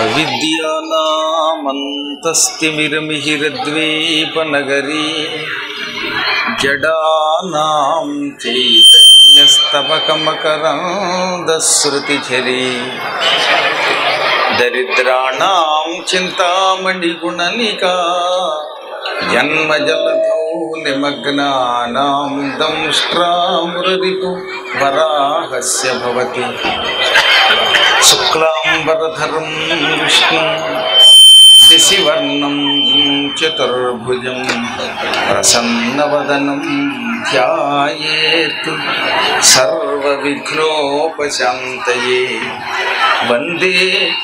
విద్యానామంతస్తిమిరమిహిరద్వీపనగరీ జడానాం చైతన్యస్తవకమకరందశ్రుతిఝరీ దరిద్రాణాం చింతామణిగుణనికా జన్మజలధౌ నిమగ్నానాం దంష్ట్రామురరిపు వరాహస్య భవతి శుక్లాంబరధరం విష్ణుం శశివర్ణం చతుర్భుజం ప్రసన్నవదనం ధ్యాయేత్ సర్వవిఘ్నోపశాంతయే వందే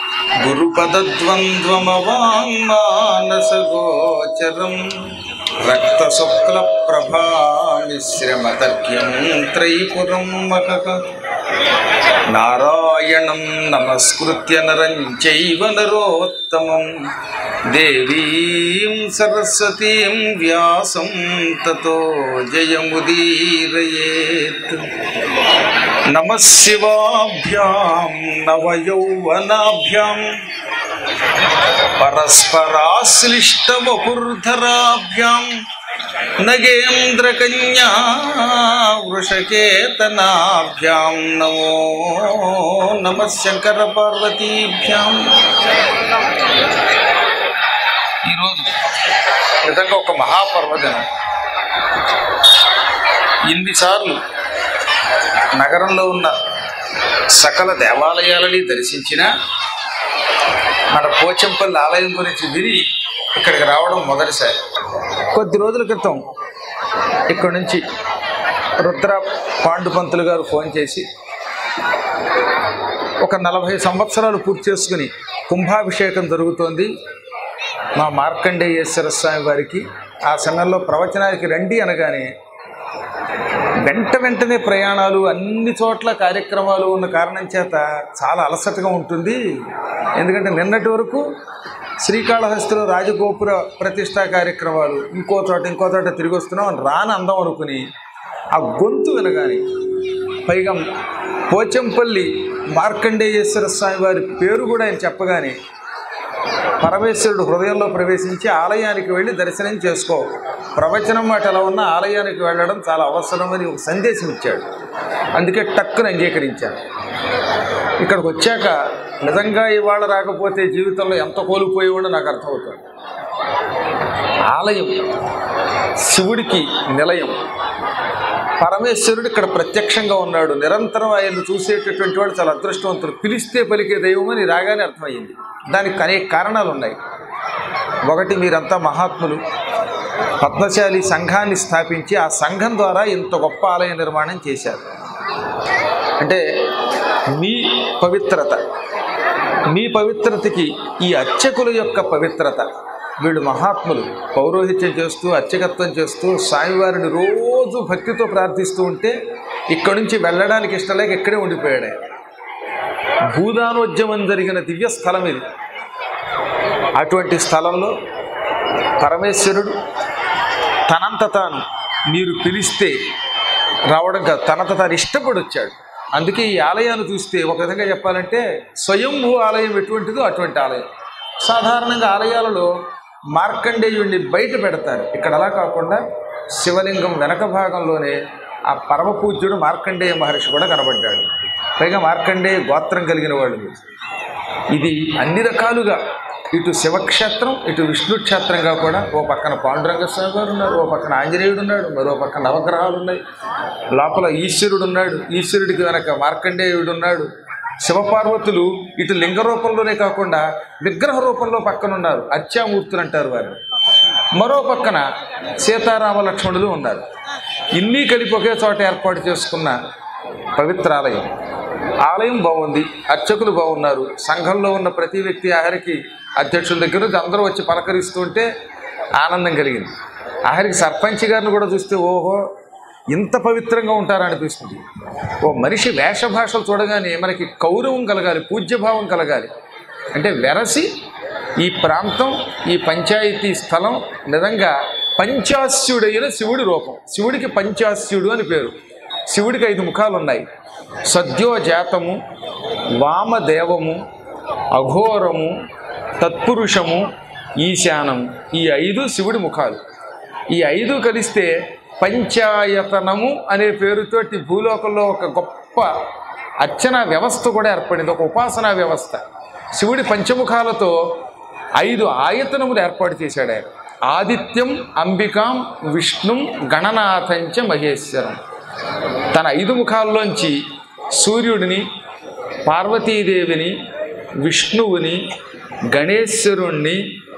గురుపదద్వంద్వమవాङ्మానసగోచరం రక్తశుక్లప్రభామిశ్రమతర్క్యం త్రైపురం మహః నారాయణం నమస్కృత్య నరం చైవ నరోత్తమం దేవీం సరస్వతీం వ్యాసం తతో జయముదీరయేత్ నమ శివాభ్యాం నవయౌవనాభ్యాం పరస్పరాశ్లిష్టవపుర్ధరాభ్యాం నగేంద్రకన్యా వృషకేతనాభ్యాం నమో నమ శంకర పార్వతీభ్యాం ఈరోజు నిజంగా ఒక మహాపర్వదినం ఇన్నిసార్లు నగరంలో ఉన్న సకల దేవాలయాలని దర్శించిన మన పోచంపల్లి ఆలయం గురించి విని ఇక్కడికి రావడం మొదటిసారి కొద్ది రోజుల క్రితం ఇక్కడి నుంచి రుద్ర పాండుపంతులు గారు ఫోన్ చేసి ఒక నలభై సంవత్సరాలు పూర్తి చేసుకుని కుంభాభిషేకం జరుగుతోంది మా మార్కండేయేశ్వర స్వామి వారికి ఆ సమయంలో ప్రవచనానికి రండి అనగానే వెంట వెంటనే ప్రయాణాలు అన్ని చోట్ల కార్యక్రమాలు ఉన్న కారణం చేత చాలా అలసటగా ఉంటుంది ఎందుకంటే నిన్నటి వరకు శ్రీకాళహస్తిలో రాజగోపుర ప్రతిష్టా కార్యక్రమాలు ఇంకో చోట ఇంకో చోట తిరిగి వస్తున్నాం అని రాని అందం అనుకుని ఆ గొంతు వినగాని పైగా పోచంపల్లి మార్కండేయేశ్వర స్వామి వారి పేరు కూడా ఆయన చెప్పగానే పరమేశ్వరుడు హృదయంలో ప్రవేశించి ఆలయానికి వెళ్ళి దర్శనం చేసుకో ప్రవచనం మాట ఎలా ఉన్నా ఆలయానికి వెళ్ళడం చాలా అవసరమని ఒక సందేశం ఇచ్చాడు అందుకే టక్కున అంగీకరించాను ఇక్కడికి వచ్చాక నిజంగా ఇవాళ రాకపోతే జీవితంలో ఎంత కోల్పోయేవాడో నాకు అర్థమవుతుంది ఆలయం శివుడికి నిలయం పరమేశ్వరుడు ఇక్కడ ప్రత్యక్షంగా ఉన్నాడు నిరంతరం ఆయన్ని చూసేటటువంటి వాడు చాలా అదృష్టవంతుడు పిలిస్తే పలికే దైవం అని రాగానే అర్థమైంది దానికి అనేక కారణాలు ఉన్నాయి ఒకటి మీరంతా మహాత్ములు పద్మశాలి సంఘాన్ని స్థాపించి ఆ సంఘం ద్వారా ఇంత గొప్ప ఆలయ నిర్మాణం చేశారు అంటే మీ పవిత్రత మీ పవిత్రతకి ఈ అర్చకుల యొక్క పవిత్రత వీళ్ళు మహాత్ములు పౌరోహిత్యం చేస్తూ అర్చకత్వం చేస్తూ స్వామివారిని రోజు భక్తితో ప్రార్థిస్తూ ఉంటే ఇక్కడి నుంచి వెళ్ళడానికి ఇష్టం లేక ఇక్కడే ఉండిపోయాడు ఆయన. భూదానోద్యమం జరిగిన దివ్య స్థలం ఇది అటువంటి స్థలంలో పరమేశ్వరుడు తనంత తాను మీరు పిలిస్తే రావడం కాదు తనంత తాను ఇష్టపడి వచ్చాడు అందుకే ఈ ఆలయాన్ని చూస్తే ఒక విధంగా చెప్పాలంటే స్వయంభూ ఆలయం ఎటువంటిదో అటువంటి ఆలయం సాధారణంగా ఆలయాలలో మార్కండేయుడిని బయట పెడతారు ఇక్కడ అలా కాకుండా శివలింగం వెనక భాగంలోనే ఆ పరమ పూజ్యుడు మార్కండేయ మహర్షి కూడా కనబడ్డాడు పైగా మార్కండేయ గోత్రం కలిగిన వాళ్ళు ఇది అన్ని రకాలుగా ఇటు శివక్షేత్రం ఇటు విష్ణు క్షేత్రంగా కూడా ఓ పక్కన పాండురంగ స్వామి గారు ఉన్నారు ఓ పక్కన ఆంజనేయుడు ఉన్నాడు మరో పక్కన నవగ్రహాలు ఉన్నాయి లోపల ఈశ్వరుడు ఉన్నాడు ఈశ్వరుడికి వెనక మార్కండేయుడు ఉన్నాడు శివపార్వతులు ఇటు లింగ రూపంలోనే కాకుండా విగ్రహ రూపంలో పక్కన ఉన్నారు అత్యామూర్తులు అంటారు వారు మరో పక్కన సీతారామ లక్ష్మణులు ఉన్నారు ఇన్ని కలిపి ఒకే చోట ఏర్పాటు చేసుకున్న పవిత్ర ఆలయం ఆలయం బాగుంది అర్చకులు బాగున్నారు సంఘంలో ఉన్న ప్రతి వ్యక్తి ఆఖరికి అధ్యక్షుల దగ్గర నుంచి అందరూ వచ్చి పలకరిస్తూ ఉంటే ఆనందం కలిగింది ఆఖరికి సర్పంచ్ గారిని కూడా చూస్తే ఓహో ఇంత పవిత్రంగా ఉంటారనిపిస్తుంది ఓ మనిషి వేషభాషలు చూడగానే మనకి కౌరవం కలగాలి పూజ్యభావం కలగాలి అంటే వెరసి ఈ ప్రాంతం ఈ పంచాయతీ స్థలం నిజంగా పంచాస్యుడైన శివుడి రూపం శివుడికి పంచాస్యుడు అని పేరు శివుడికి ఐదు ముఖాలు ఉన్నాయి సద్యోజాతము వామదేవము అఘోరము తత్పురుషము ఈశానం ఈ ఐదు శివుడి ముఖాలు ఈ ఐదు కలిస్తే పంచాయతనము అనే పేరుతోటి భూలోకంలో ఒక గొప్ప అర్చన వ్యవస్థ కూడా ఏర్పడింది ఒక ఉపాసనా వ్యవస్థ శివుడి పంచముఖాలతో ఐదు ఆయతనములు ఏర్పాటు చేశాడు ఆయన ఆదిత్యం అంబికాం విష్ణుం గణనాథంచ మహేశ్వరం తన ఐదు ముఖాల్లోంచి సూర్యుడిని పార్వతీదేవిని విష్ణువుని గణేశ్వరుణ్ణి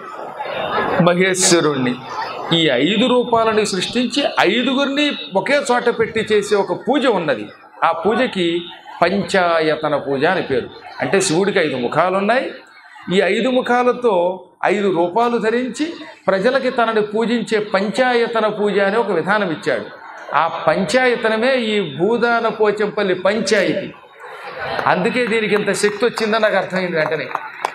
మహేశ్వరుణ్ణి ఈ ఐదు రూపాలని సృష్టించి ఐదుగురిని ఒకే చోట పెట్టి చేసే ఒక పూజ ఉన్నది ఆ పూజకి పంచాయతన పూజ అని పేరు అంటే శివుడికి ఐదు ముఖాలు ఉన్నాయి ఈ ఐదు ముఖాలతో ఐదు రూపాలు ధరించి ప్రజలకి తనని పూజించే పంచాయతన పూజ అనే ఒక విధానం ఇచ్చాడు ఆ పంచాయతనమే ఈ భూదాన పోచంపల్లి పంచాయతీ అందుకే దీనికి ఇంత శక్తి వచ్చిందని నాకు అర్థమైంది వెంటనే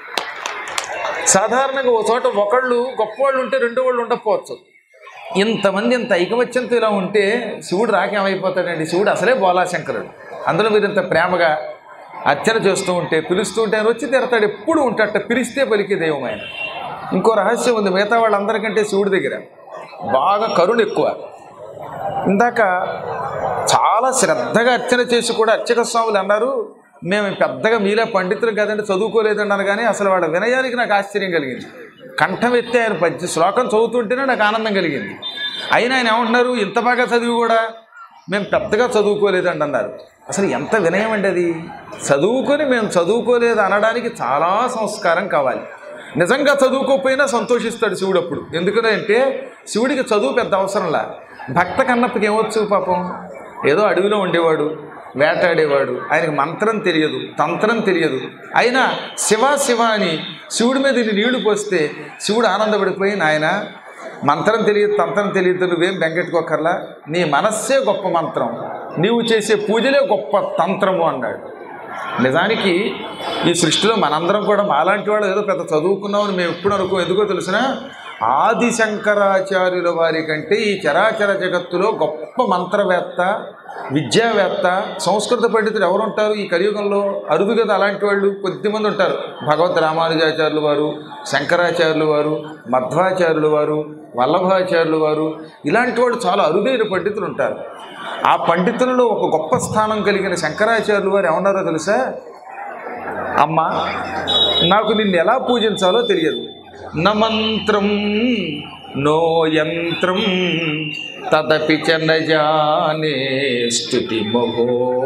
సాధారణంగా ఓ చోట ఒకళ్ళు గొప్పవాళ్ళు ఉంటే రెండు వాళ్ళు ఉండకపోవచ్చు ఇంతమంది ఇంత ఐకమత్యంతో ఇలా ఉంటే శివుడు రాకేమైపోతాడండి శివుడు అసలే బోలాశంకరుడు అందులో మీరు ఇంత ప్రేమగా అర్చన చేస్తూ ఉంటే పిలుస్తూ ఉంటే ఆయన వచ్చి తిడతాడు ఎప్పుడు ఉంటాడట పిలిస్తే పలికే దైవం ఆయన ఇంకో రహస్యం ఉంది మిగతా వాళ్ళందరికంటే శివుడి దగ్గర బాగా కరుణ ఎక్కువ ఇందాక చాలా శ్రద్ధగా అర్చన చేసి కూడా అర్చక స్వాములు అన్నారు మేము పెద్దగా మీలా పండితులు కదండి చదువుకోలేదన్నారు కానీ అసలు వాళ్ళ వినయానికి నాకు ఆశ్చర్యం కలిగింది కంఠం ఎత్తే ఆయన పద్య శ్లోకం చదువుతుంటేనే నాకు ఆనందం కలిగింది అయినా ఆయన ఏమంటున్నారు ఇంత బాగా చదివి కూడా మేము పెద్దగా చదువుకోలేదండి అన్నారు అసలు ఎంత వినయం అండి అది చదువుకొని మేము చదువుకోలేదు అనడానికి చాలా సంస్కారం కావాలి నిజంగా చదువుకోకపోయినా సంతోషిస్తాడు శివుడు అప్పుడు ఎందుకంటే శివుడికి చదువు పెద్ద అవసరంలా భక్త కన్నప్పకి ఏమొచ్చు పాపం ఏదో అడవిలో ఉండేవాడు వేటాడేవాడు ఆయనకి మంత్రం తెలియదు తంత్రం తెలియదు అయినా శివ శివ అని శివుడి మీద ఇన్ని నీళ్లు పోస్తే శివుడు ఆనందపడిపోయి నాయన మంత్రం తెలియదు తంత్రం తెలియదు నువ్వేం బెంగెట్టుకోకర్లా నీ మనస్సే గొప్ప మంత్రం నీవు చేసే పూజలే గొప్ప తంత్రము అన్నాడు నిజానికి ఈ సృష్టిలో మనందరం కూడా మాలాంటి వాళ్ళు ఏదో పెద్ద చదువుకున్నామని మేము ఎప్పుడు అనుకో ఎందుకో తెలిసిన ఆది శంకరాచార్యుల వారి కంటే ఈ చరాచర జగత్తులో గొప్ప మంత్రవేత్త విద్యావేత్త సంస్కృత పండితులు ఎవరు ఉంటారు ఈ కలియుగంలో అరుదు కదా అలాంటి వాళ్ళు కొద్దిమంది ఉంటారు భగవత్ రామానుజాచార్యులు వారు శంకరాచార్యులు వారు మధ్వాచార్యులు వారు వల్లభాచార్యులు వారు ఇలాంటి వాళ్ళు చాలా అరుదైన పండితులు ఉంటారు ఆ పండితులలో ఒక గొప్ప స్థానం కలిగిన శంకరాచార్యులు వారు ఏమన్నారో తెలుసా అమ్మ నాకు నిన్ను ఎలా పూజించాలో తెలియదు న మంత్రం నో యంత్రం తదపి చ న జానే స్థుతి మహో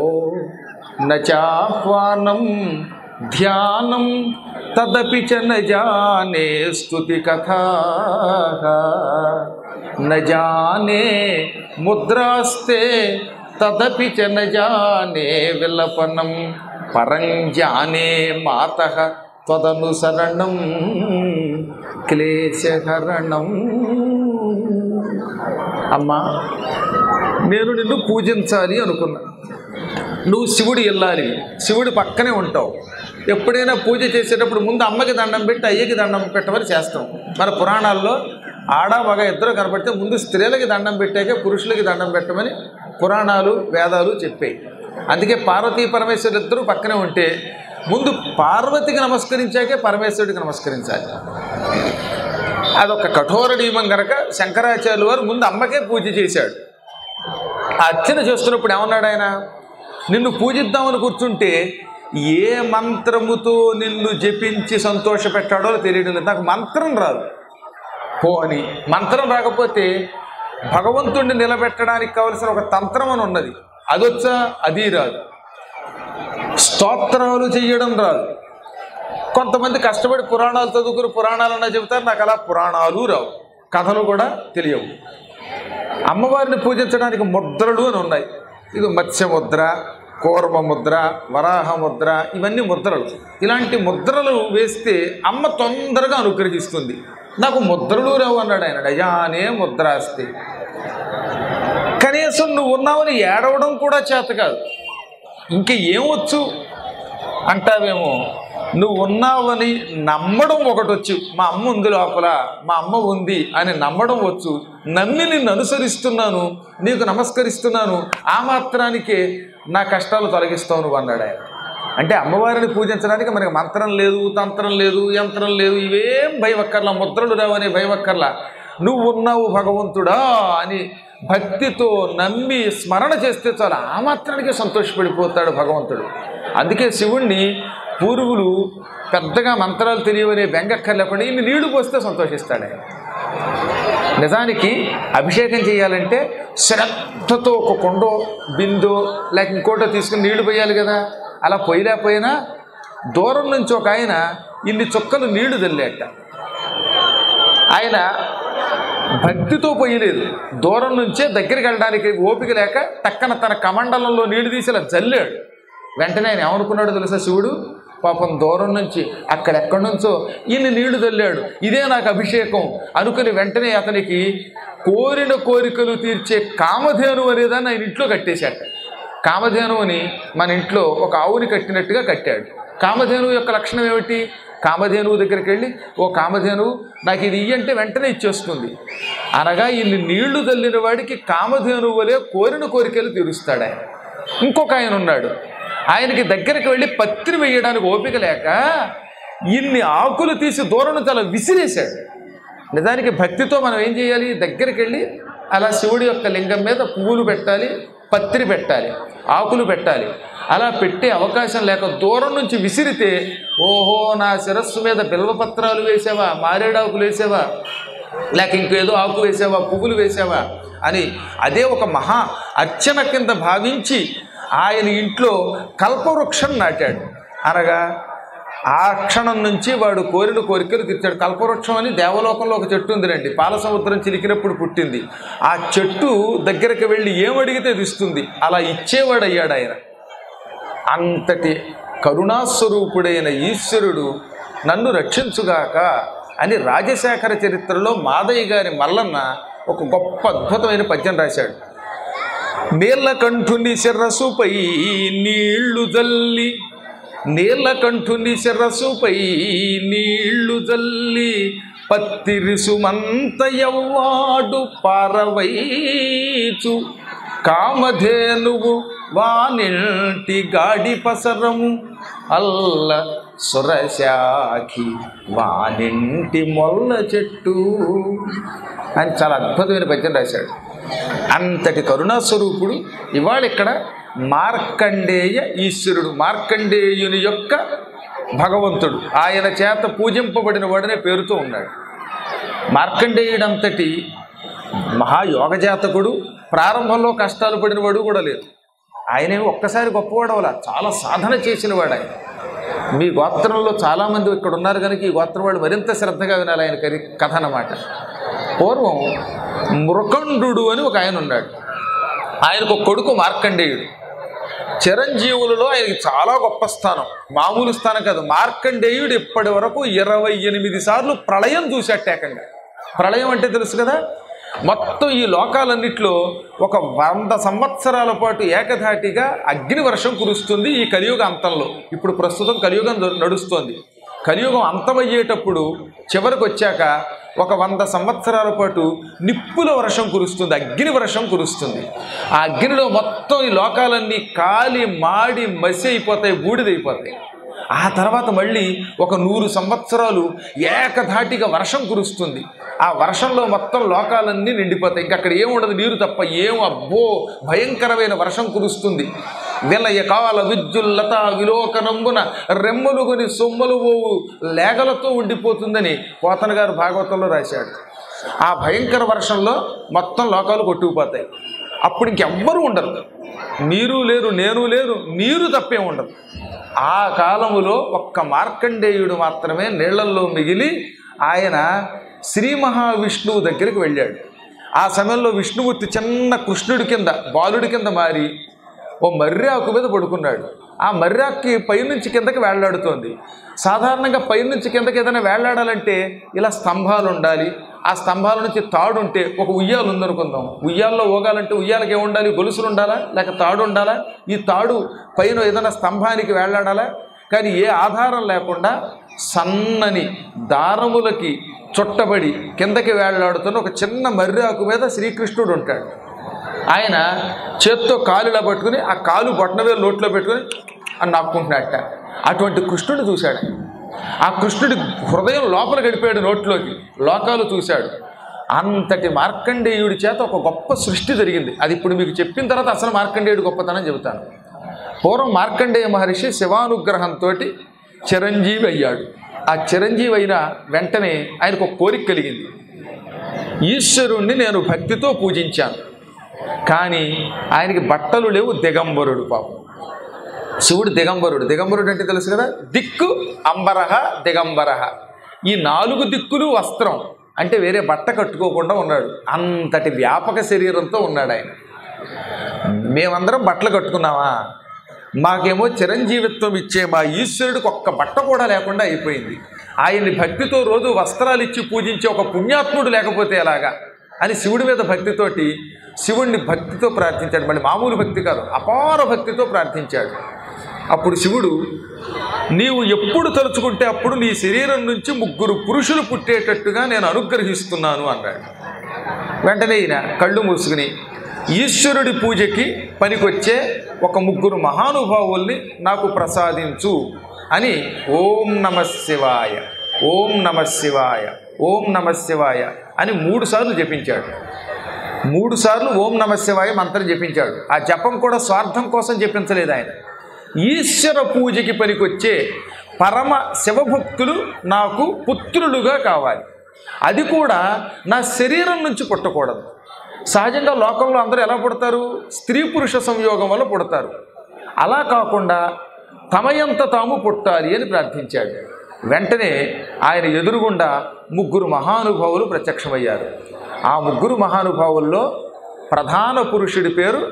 నాహ్వానం ధ్యానం తదపి చ న జానే స్తుతి కథా న జానే ముద్రాస్తే తదపి చ న జానే విలపనం పరం జానే మాత త్వదనుసరణం క్లేశహరణం అమ్మా నేను నిన్ను పూజించాలి అనుకున్నా నువ్వు శివుడు వెళ్ళాలి శివుడి పక్కనే ఉంటావు ఎప్పుడైనా పూజ చేసేటప్పుడు ముందు అమ్మకి దండం పెట్టి అయ్యకి దండం పెట్టమని చేస్తాం మన పురాణాల్లో ఆడ మగ ఇద్దరు కనపడితే ముందు స్త్రీలకి దండం పెట్టాక పురుషులకి దండం పెట్టమని పురాణాలు వేదాలు చెప్పాయి అందుకే పార్వతీ పరమేశ్వరు ఇద్దరు పక్కనే ఉంటే ముందు పార్వతికి నమస్కరించాకే పరమేశ్వరుడికి నమస్కరించాలి అదొక కఠోర నియమం కనుక శంకరాచార్యులు వారు ముందు అమ్మకే పూజ చేశాడు ఆ అర్చన చేస్తున్నప్పుడు ఏమన్నాడు ఆయన నిన్ను పూజిద్దామని కూర్చుంటే ఏ మంత్రముతో నిన్ను జపించి సంతోష పెట్టాడో తెలియడం లేదు నాకు మంత్రం రాదు పో అని మంత్రం రాకపోతే భగవంతుణ్ణి నిలబెట్టడానికి కావలసిన ఒక తంత్రం అని ఉన్నది అదొచ్చా అది రాదు స్తోత్రాలు చెయ్యడం రాదు కొంతమంది కష్టపడి పురాణాలు చదువుకుని పురాణాలన్నా చెబుతారు నాకు అలా పురాణాలు రావు కథలు కూడా తెలియవు అమ్మవారిని పూజించడానికి ముద్రలు అని ఉన్నాయి ఇది మత్స్య ముద్ర కూర్మ ముద్ర వరాహ ముద్ర ఇవన్నీ ముద్రలు ఇలాంటి ముద్రలు వేస్తే అమ్మ తొందరగా అనుగ్రహిస్తుంది నాకు ముద్రలు రావు అన్నాడు ఆయన నజానే ముద్రాస్తి కనీసం నువ్వు ఉన్నావని ఏడవడం కూడా చేత కాదు ఇంక ఏమొచ్చు అంటావేమో నువ్వు ఉన్నావని నమ్మడం ఒకటి వచ్చు మా అమ్మ ఉంది లోపల మా అమ్మ ఉంది అని నమ్మడం వచ్చు నమ్మి నిన్ను అనుసరిస్తున్నాను నీకు నమస్కరిస్తున్నాను ఆ మాత్రానికే నా కష్టాలు తొలగిస్తావు నువ్వు అన్నాడు ఆయన అంటే అమ్మవారిని పూజించడానికి మనకి మంత్రం లేదు తంత్రం లేదు యంత్రం లేదు ఇవేం భయవక్కర్లా ముద్రలు రావనే భయవక్కర్లా నువ్వు ఉన్నావు భగవంతుడా అని భక్తితో నమ్మి స్మరణ చేస్తే చాలు ఆ మాత్రానికి సంతోషపడిపోతాడు భగవంతుడు అందుకే శివుణ్ణి పూర్వులు పెద్దగా మంత్రాలు తెలియవనే బెంగక్కర్లేకుండా ఇన్ని నీళ్లు పోస్తే సంతోషిస్తాడు ఆయన నిజానికి అభిషేకం చేయాలంటే శ్రద్ధతో ఒక కొండో బిందో లేక ఇంకోటో తీసుకుని నీళ్లు పోయాలి కదా అలా పోయలేకపోయినా దూరం నుంచి ఒక ఆయన ఇన్ని చుక్కలు నీళ్లు తెల్లేట ఆయన భక్తితో పోయలేదు దూరం నుంచే దగ్గరికి వెళ్ళడానికి ఓపిక లేక టక్కన తన కమండలంలో నీళ్లు తీసి ఇలా జల్లాడు వెంటనే ఆయన ఏమనుకున్నాడు తెలుసా శివుడు పాపం దూరం నుంచి అక్కడెక్కడి నుంచో ఇన్ని నీళ్లు తల్లాడు ఇదే నాకు అభిషేకం అనుకుని వెంటనే అతనికి కోరిన కోరికలు తీర్చే కామధేను అనేదాన్ని ఆయన ఇంట్లో కట్టేశాట కామధేనువుని మన ఇంట్లో ఒక ఆవుని కట్టినట్టుగా కట్టాడు కామధేనువు యొక్క లక్షణం ఏమిటి కామధేనువు దగ్గరికి వెళ్ళి ఓ కామధేనువు నాకు ఇది ఇయ్యంటే వెంటనే ఇచ్చేస్తుంది అనగా ఇన్ని నీళ్లు తల్లిన వాడికి కామధేనువు వలె కోరిన కోరికలు తీరుస్తాడు ఆయన ఇంకొక ఆయన ఉన్నాడు ఆయనకి దగ్గరికి వెళ్ళి పత్రి వేయడానికి ఓపిక లేక ఇన్ని ఆకులు తీసి దూరం నుంచి అలా విసిరేశాడు నిజానికి భక్తితో మనం ఏం చేయాలి దగ్గరికి వెళ్ళి అలా శివుడి యొక్క లింగం మీద పువ్వులు పెట్టాలి పత్రి పెట్టాలి ఆకులు పెట్టాలి అలా పెట్టే అవకాశం లేక దూరం నుంచి విసిరితే ఓహో నా శిరస్సు మీద బిల్వపత్రాలు వేసావా మారేడాకులు వేసావా లేక ఇంకేదో ఆకు వేసావా పువ్వులు వేసావా అని అదే ఒక మహా అర్చన కింద భావించి ఆయన ఇంట్లో కల్పవృక్షం నాటాడు అనగా ఆ క్షణం నుంచి వాడు కోరిన కోరికలు తీర్చాడు కల్పవృక్షం అని దేవలోకంలో ఒక చెట్టు ఉందిరండి పాల సముద్రం చిలికినప్పుడు పుట్టింది ఆ చెట్టు దగ్గరికి వెళ్ళి ఏమడిగితే అది ఇస్తుంది అలా ఇచ్చేవాడు అయ్యాడు ఆయన అంతటి కరుణాస్వరూపుడైన ఈశ్వరుడు నన్ను రక్షించుగాక అని రాజశేఖర చరిత్రలో మాదయ్య గారి మల్లన్న ఒక గొప్ప అద్భుతమైన పద్యం రాశాడు నీలకంఠుని శిరస్సుపై నీళ్లు జల్లి నీలకంఠుని శిరస్సుపై నీళ్లు జల్లి పత్తిరిసుమంత ఎవ్వాడు పారవైచు కామధేనువు వానింటి గాడి పసరము అల్ల సురశాఖి వానింటి మొల్ల చెట్టు అని చాలా అద్భుతమైన పద్యం రాశాడు అంతటి కరుణాస్వరూపుడు ఇవాళ ఇక్కడ మార్కండేయ ఈశ్వరుడు మార్కండేయుని యొక్క భగవంతుడు ఆయన చేత పూజింపబడిన వాడనే పేరుతో ఉన్నాడు మార్కండేయుడంతటి మహాయోగజాతకుడు ప్రారంభంలో కష్టాలు పడినవాడు కూడా లేదు ఆయన ఒక్కసారి గొప్పవాడు అవలా చాలా సాధన చేసిన వాడు ఆయన మీ గోత్రంలో చాలామంది ఇక్కడ ఉన్నారు కనుక ఈ గోత్రం వాళ్ళు మరింత శ్రద్ధగా వినాలి ఆయన కరి కథ అన్నమాట పూర్వం మృకండు అని ఒక ఆయన ఉన్నాడు ఆయనకు ఒక కొడుకు మార్కండేయుడు చిరంజీవులలో ఆయనకి చాలా గొప్ప స్థానం మామూలు స్థానం కాదు మార్కండేయుడు ఇప్పటి వరకు ఇరవై ఎనిమిది సార్లు ప్రళయం చూసేటేకంగా ప్రళయం అంటే తెలుసు కదా మొత్తం ఈ లోకాలన్నిట్లో ఒక వంద సంవత్సరాల పాటు ఏకధాటిగా అగ్ని వర్షం కురుస్తుంది ఈ కలియుగ అంతంలో ఇప్పుడు ప్రస్తుతం కలియుగం ద- నడుస్తోంది కలియుగం అంతమయ్యేటప్పుడు చివరికి వచ్చాక ఒక వంద సంవత్సరాల పాటు నిప్పుల వర్షం కురుస్తుంది అగ్ని వర్షం కురుస్తుంది ఆ అగ్నిలో మొత్తం ఈ లోకాలన్నీ కాలి మాడి మసి అయిపోతాయి బూడిదైపోతాయి ఆ తర్వాత మళ్ళీ ఒక నూరు సంవత్సరాలు ఏకధాటిగా వర్షం కురుస్తుంది ఆ వర్షంలో మొత్తం లోకాలన్నీ నిండిపోతాయి ఇంకా అక్కడ ఏముండదు నీరు తప్ప ఏం అబ్బో భయంకరమైన వర్షం కురుస్తుంది విలయ కాల విద్యుల్లత విలోకనంబున రెమ్మలుగుని సొమ్మలు పోవు లేగలతో ఉండిపోతుందని పోతన గారు భాగవతంలో రాశాడు ఆ భయంకర వర్షంలో మొత్తం లోకాలు కొట్టుకుపోతాయి అప్పుడు ఇంకెవ్వరూ ఉండరు మీరు లేరు నేను లేరు నీరు తప్పే ఉండదు ఆ కాలములో ఒక్క మార్కండేయుడు మాత్రమే నీళ్లల్లో మిగిలి ఆయన శ్రీ మహావిష్ణువు దగ్గరికి వెళ్ళాడు ఆ సమయంలో విష్ణుమూర్తి చిన్న కృష్ణుడి కింద బాలుడి కింద మారి ఓ మర్రి ఆకు మీద పడుకున్నాడు ఆ మర్రి ఆకుకి పైనుంచి కిందకి వేళ్లాడుతోంది సాధారణంగా పైనుంచి కిందకి ఏదైనా వేళ్లాడాలంటే ఇలా స్తంభాలు ఉండాలి ఆ స్తంభాల నుంచి తాడు ఉంటే ఒక ఉయ్యాలు ఉందనుకుందాం ఉయ్యాల్లో ఊగాలంటే ఉయ్యాలకి ఏముండాలి గొలుసులు ఉండాలా లేక తాడు ఉండాలా ఈ తాడు పైన ఏదైనా స్తంభానికి వేళ్లాడాలా కానీ ఏ ఆధారం లేకుండా సన్నని దారములకి చుట్టబడి కిందకి వేళ్లాడుతున్న ఒక చిన్న మర్రి ఆకు మీద శ్రీకృష్ణుడు ఉంటాడు ఆయన చేత్తో కాలు ఇలా పట్టుకుని ఆ కాలు బొట్టనవేలు నోట్లో పెట్టుకుని అని నాక్కుంటున్నట్ట అటువంటి కృష్ణుడు చూశాడు ఆయన. ఆ కృష్ణుడి హృదయం లోపల గడిపాడు నోట్లోకి లోకాలు చూశాడు అంతటి మార్కండేయుడి చేత ఒక గొప్ప సృష్టి జరిగింది అది ఇప్పుడు మీకు చెప్పిన తర్వాత అసలు మార్కండేయుడు గొప్పతనం చెబుతాను పూర్వం మార్కండేయ మహర్షి శివానుగ్రహంతో చిరంజీవి అయ్యాడు ఆ చిరంజీవి అయిన వెంటనే ఆయనకు ఒక కోరిక కలిగింది ఈశ్వరుణ్ణి నేను భక్తితో పూజించాను కానీ ఆయనకి బట్టలు లేవు దిగంబరుడు పాపం శివుడు దిగంబరుడు దిగంబరుడు అంటే తెలుసు కదా దిక్కు అంబరహ దిగంబరహ ఈ నాలుగు దిక్కులు వస్త్రం అంటే వేరే బట్ట కట్టుకోకుండా ఉన్నాడు అంతటి వ్యాపక శరీరంతో ఉన్నాడు ఆయన మేమందరం బట్టలు కట్టుకున్నామా మాకేమో చిరంజీవిత్వం ఇచ్చే మా ఈశ్వరుడికి ఒక్క బట్ట కూడా లేకుండా అయిపోయింది ఆయన్ని భక్తితో రోజు వస్త్రాలు ఇచ్చి పూజించే ఒక పుణ్యాత్ముడు లేకపోతే ఎలాగా అని శివుడి మీద భక్తితోటి శివుణ్ణి భక్తితో ప్రార్థించాడు మళ్ళీ మామూలు భక్తి కాదు అపార భక్తితో ప్రార్థించాడు అప్పుడు శివుడు నీవు ఎప్పుడు తలుచుకుంటే అప్పుడు నీ శరీరం నుంచి ముగ్గురు పురుషులు పుట్టేటట్టుగా నేను అనుగ్రహిస్తున్నాను అన్నాడు వెంటనే ఈయన కళ్ళు మూసుకుని ఈశ్వరుడి పూజకి పనికొచ్చే ఒక ముగ్గురు మహానుభావుల్ని నాకు ప్రసాదించు అని ఓం నమ శివాయ ఓం నమ శివాయ ఓం నమ శివాయ అని మూడు సార్లు జపించాడు మూడు సార్లు ఓం నమ శివాయ మంత్రం జపించాడు ఆ జపం కూడా స్వార్థం కోసం జపించలేదు ఆయన ఈశ్వర పూజకి పనికొచ్చే పరమ శివభక్తులు నాకు పుత్రులుగా కావాలి అది కూడా నా శరీరం నుంచి పుట్టకూడదు సహజంగా లోకంలో అందరూ ఎలా పుడతారు స్త్రీ పురుష సంయోగం వల్ల పుడతారు అలా కాకుండా తమయంత తాము పుట్టాలి అని ప్రార్థించాడు వెంటనే ఆయన ఎదురుగుండా ముగ్గురు మహానుభావులు ప్రత్యక్షమయ్యారు ఆ ముగ్గురు మహానుభావుల్లో ప్రధాన పురుషుడి పేరు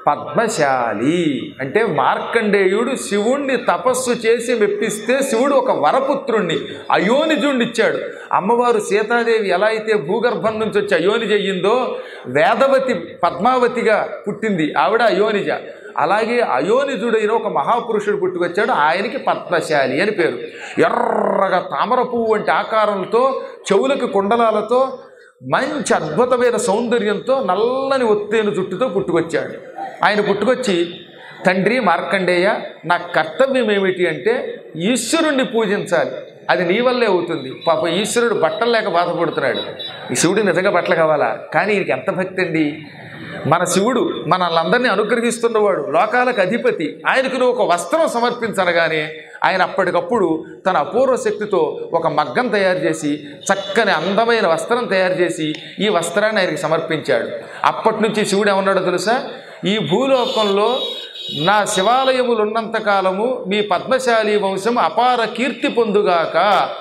పద్మశాలి అంటే మార్కండేయుడు శివుణ్ణి తపస్సు చేసి మెప్పిస్తే శివుడు ఒక వరపుత్రుణ్ణి అయోనిజుణ్ణి ఇచ్చాడు అమ్మవారు సీతాదేవి ఎలా అయితే భూగర్భం నుంచి వచ్చి అయోనిజ అయ్యిందో వేదవతి పద్మావతిగా పుట్టింది ఆవిడ అయోనిజ అలాగే అయోనిజుడైన ఒక మహాపురుషుడు పుట్టుకొచ్చాడు ఆయనకి పద్మశాలి అని పేరు ఎర్రగా తామర పువ్వు వంటి ఆకారంతో చెవులకు కుండలాలతో మంచి అద్భుతమైన సౌందర్యంతో నల్లని ఒత్తేను జుట్టుతో పుట్టుకొచ్చాడు ఆయన పుట్టుకొచ్చి తండ్రి మార్కండేయ నా కర్తవ్యం ఏమిటి అంటే ఈశ్వరుణ్ణి పూజించాలి అది నీ వల్లే అవుతుంది పాప ఈశ్వరుడు బట్టలు లేక బాధపడుతున్నాడు ఈ శివుడు నిజంగా బట్టలు కావాలా కానీ ఈయనకి ఎంత భక్తి అండి మన శివుడు మనల్ని అనుగ్రహిస్తున్నవాడు లోకాలకు అధిపతి ఆయనకు నువ్వు ఒక వస్త్రం సమర్పించనగానే ఆయన అప్పటికప్పుడు తన అపూర్వ శక్తితో ఒక మగ్గం తయారు చేసి చక్కని అందమైన వస్త్రం తయారు చేసి ఈ వస్త్రాన్ని ఆయనకి సమర్పించాడు అప్పటి నుంచి శివుడు ఏమన్నాడో తెలుసా ఈ భూలోకంలో నా శివాలయములు ఉన్నంత కాలము మీ పద్మశాలి వంశం అపార కీర్తి పొందుగాక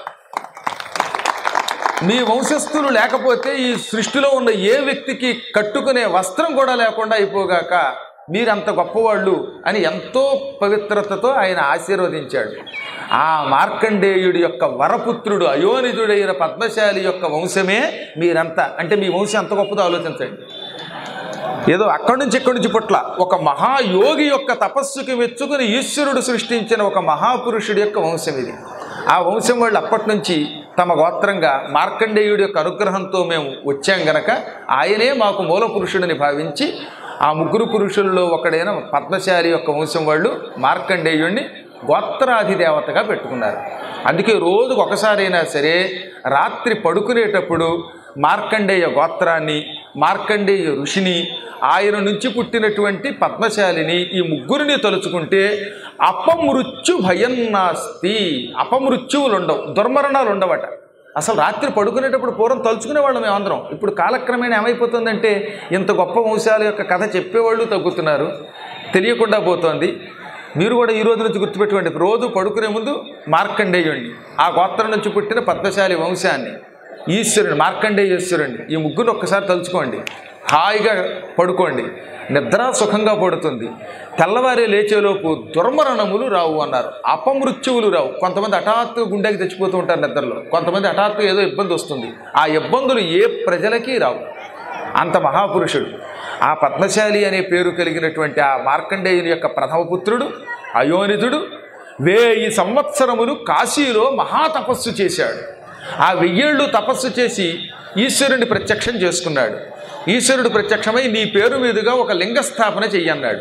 మీ వంశస్థులు లేకపోతే ఈ సృష్టిలో ఉన్న ఏ వ్యక్తికి కట్టుకునే వస్త్రం కూడా లేకుండా అయిపోగాక మీరంత గొప్పవాళ్ళు అని ఎంతో పవిత్రతతో ఆయన ఆశీర్వదించాడు ఆ మార్కండేయుడి యొక్క వరపుత్రుడు అయోనిజుడైన పద్మశాలి యొక్క వంశమే మీరంతా అంటే మీ వంశం ఎంత గొప్పదో ఆలోచించండి ఏదో అక్కడి నుంచి ఇక్కడి నుంచి పుట్ల ఒక మహాయోగి యొక్క తపస్సుకి మెచ్చుకుని ఈశ్వరుడు సృష్టించిన ఒక మహాపురుషుడి యొక్క వంశం ఇది ఆ వంశం వాళ్ళు అప్పటి నుంచి తమ గోత్రంగా మార్కండేయుడి యొక్క అనుగ్రహంతో మేము వచ్చాం గనక ఆయనే మాకు మూల పురుషుడిని భావించి ఆ ముగ్గురు పురుషుల్లో ఒకడైన పద్మశాలి యొక్క వంశం వాళ్ళు మార్కండేయుడిని గోత్రాధిదేవతగా పెట్టుకున్నారు అందుకే రోజుకు ఒకసారైనా సరే రాత్రి పడుకునేటప్పుడు మార్కండేయ గోత్రాన్ని మార్కండేయ ఋషిని ఆయన నుంచి పుట్టినటువంటి పద్మశాలిని ఈ ముగ్గురిని తలుచుకుంటే అపమృత్యు భయం నాస్తి అపమృత్యువులు ఉండవు దుర్మరణాలు ఉండవట అసలు రాత్రి పడుకునేటప్పుడు పూర్వం తలుచుకునేవాళ్ళం మేమందరం ఇప్పుడు కాలక్రమేణా ఏమైపోతుందంటే ఇంత గొప్ప వంశాల యొక్క కథ చెప్పేవాళ్ళు తగ్గుతున్నారు తెలియకుండా పోతోంది మీరు కూడా ఈ రోజు నుంచి గుర్తుపెట్టుకోండి రోజు పడుకునే ముందు మార్కండేయుణ్ణి ఆ గోత్రం నుంచి పుట్టిన పద్మశాలి వంశాన్ని ఈశ్వరుని మార్కండేయేశ్వరుణ్ణి ఈ ముగ్గురు ఒక్కసారి తలుచుకోండి హాయిగా పడుకోండి నిద్ర సుఖంగా పడుతుంది తెల్లవారే లేచేలోపు దుర్మరణములు రావు అన్నారు అపమృత్యువులు రావు కొంతమంది హఠాత్తుగా గుండెకి తెచ్చిపోతూ ఉంటారు నిద్రలో కొంతమంది హఠాత్తుగా ఏదో ఇబ్బంది వస్తుంది ఆ ఇబ్బందులు ఏ ప్రజలకి రావు అంత మహాపురుషుడు ఆ పద్మశాలి అనే పేరు కలిగినటువంటి ఆ మార్కండేయుని యొక్క ప్రథమ పుత్రుడు అయోనితుడు వేయి సంవత్సరములు కాశీలో మహాతపస్సు చేశాడు ఆ వెయ్యేళ్ళు తపస్సు చేసి ఈశ్వరుని ప్రత్యక్షం చేసుకున్నాడు ఈశ్వరుడు ప్రత్యక్షమై నీ పేరు మీదుగా ఒక లింగ స్థాపన చెయ్యన్నాడు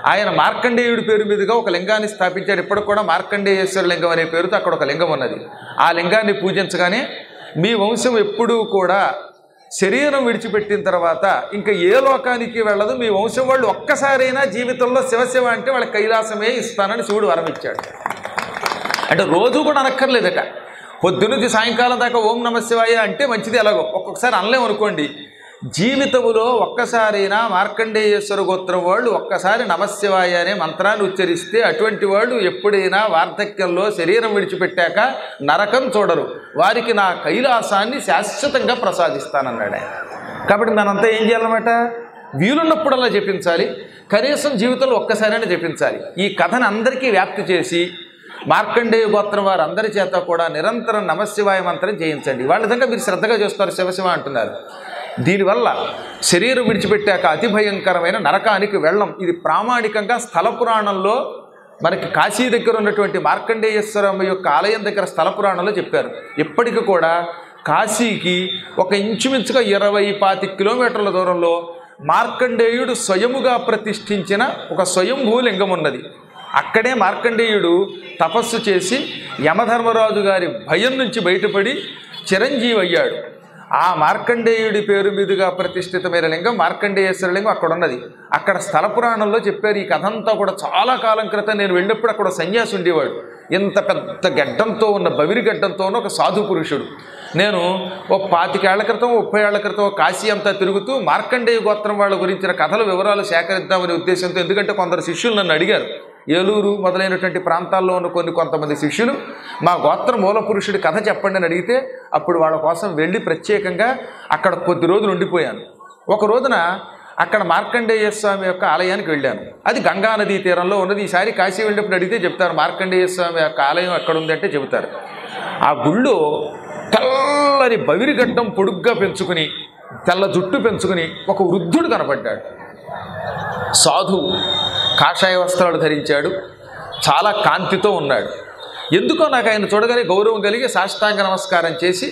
ఆయన మార్కండేయుడి పేరు మీదుగా ఒక లింగాన్ని స్థాపించాడు ఇప్పటికి కూడా మార్కండేయేశ్వర లింగం అనే పేరుతో అక్కడ ఒక లింగం ఉన్నది ఆ లింగాన్ని పూజించగానే మీ వంశం ఎప్పుడూ కూడా శరీరం విడిచిపెట్టిన తర్వాత ఇంకా ఏ లోకానికి వెళ్ళదు మీ వంశం వాళ్ళు ఒక్కసారైనా జీవితంలో శివశివ అంటే వాళ్ళ కైలాసమే ఇస్తానని శివుడు వరం ఇచ్చాడు అంటే రోజు కూడా అనక్కర్లేదట పొద్దునుంచి సాయంకాలం దాకా ఓం నమ శివాయ అంటే మంచిది ఎలాగో ఒక్కొక్కసారి అనలేం అనుకోండి జీవితములో ఒక్కసారైనా మార్కండేయేశ్వర గోత్రం వాళ్ళు ఒక్కసారి నమశివాయ అనే మంత్రాన్ని ఉచ్చరిస్తే అటువంటి వాళ్ళు ఎప్పుడైనా వార్ధక్యంలో శరీరం విడిచిపెట్టాక నరకం చూడరు వారికి నా కైలాసాన్ని శాశ్వతంగా ప్రసాదిస్తానన్నాడు ఆయన కాబట్టి మనంతా ఏం చేయాలన్నమాట వీలున్నప్పుడల్లా జపించాలి కనీసం జీవితంలో ఒక్కసారైనా జపించాలి ఈ కథను అందరికీ వ్యాప్తి చేసి మార్కండేయ గోత్రం వారందరి చేత కూడా నిరంతరం నమశివాయ మంత్రం చేయించండి వాళ్ళ విధంగా మీరు శ్రద్ధగా చూస్తారు శివశివ అంటున్నారు దీనివల్ల శరీరం విడిచిపెట్టాక అతి భయంకరమైన నరకానికి వెళ్ళం ఇది ప్రామాణికంగా స్థల పురాణంలో మనకి కాశీ దగ్గర ఉన్నటువంటి మార్కండేయేశ్వరం యొక్క ఆలయం దగ్గర స్థల పురాణంలో చెప్పారు ఇప్పటికి కూడా కాశీకి ఒక ఇంచుమించుగా ఇరవై పాతి కిలోమీటర్ల దూరంలో మార్కండేయుడు స్వయముగా ప్రతిష్ఠించిన ఒక స్వయంభూ లింగం ఉన్నది అక్కడే మార్కండేయుడు తపస్సు చేసి యమధర్మరాజు గారి భయం నుంచి బయటపడి చిరంజీవి అయ్యాడు ఆ మార్కండేయుడి పేరు మీదుగా ప్రతిష్ఠితమైన లింగం మార్కండేయేశ్వర లింగం అక్కడ ఉన్నది అక్కడ స్థల పురాణంలో చెప్పారు ఈ కథ అంతా కూడా చాలా కాలం క్రితం నేను వెళ్ళినప్పుడు అక్కడ ఒక సన్యాసి ఉండేవాడు ఇంత పెద్ద గడ్డంతో ఉన్న బవిరి గడ్డంతో ఉన్న ఒక సాధు పురుషుడు నేను ఓ పాతికేళ్ల క్రితం ముప్పై ఏళ్ల క్రితం కాశీ అంతా తిరుగుతూ మార్కండేయ గోత్రం వాళ్ళ గురించిన కథల వివరాలు సేకరిద్దామనే ఉద్దేశంతో ఎందుకంటే కొందరు శిష్యులు నన్ను అడిగారు ఏలూరు మొదలైనటువంటి ప్రాంతాల్లో ఉన్న కొన్ని కొంతమంది శిష్యులు మా గోత్ర మూల పురుషుడి కథ చెప్పండి అని అడిగితే అప్పుడు వాళ్ళ కోసం వెళ్ళి ప్రత్యేకంగా అక్కడ కొద్ది రోజులు ఉండిపోయాను ఒక రోజున అక్కడ మార్కండేయ స్వామి యొక్క ఆలయానికి వెళ్ళాను అది గంగా నదీ తీరంలో ఉన్నది ఈసారి కాశీ వెళ్ళినప్పుడు అడిగితే చెప్తారు మార్కండేయ స్వామి యొక్క ఆలయం ఎక్కడ ఉంది అంటే చెబుతారు ఆ గుళ్ళో తెల్లని బవిరిగడ్డం పొడుగ్గా పెంచుకుని తెల్ల జుట్టు పెంచుకుని ఒక వృద్ధుడు కనపడ్డాడు సాధువు కాషాయ వస్త్రాలు ధరించాడు చాలా కాంతితో ఉన్నాడు ఎందుకో నాకు ఆయన చూడగానే గౌరవం కలిగి సాష్టాంగ నమస్కారం చేసి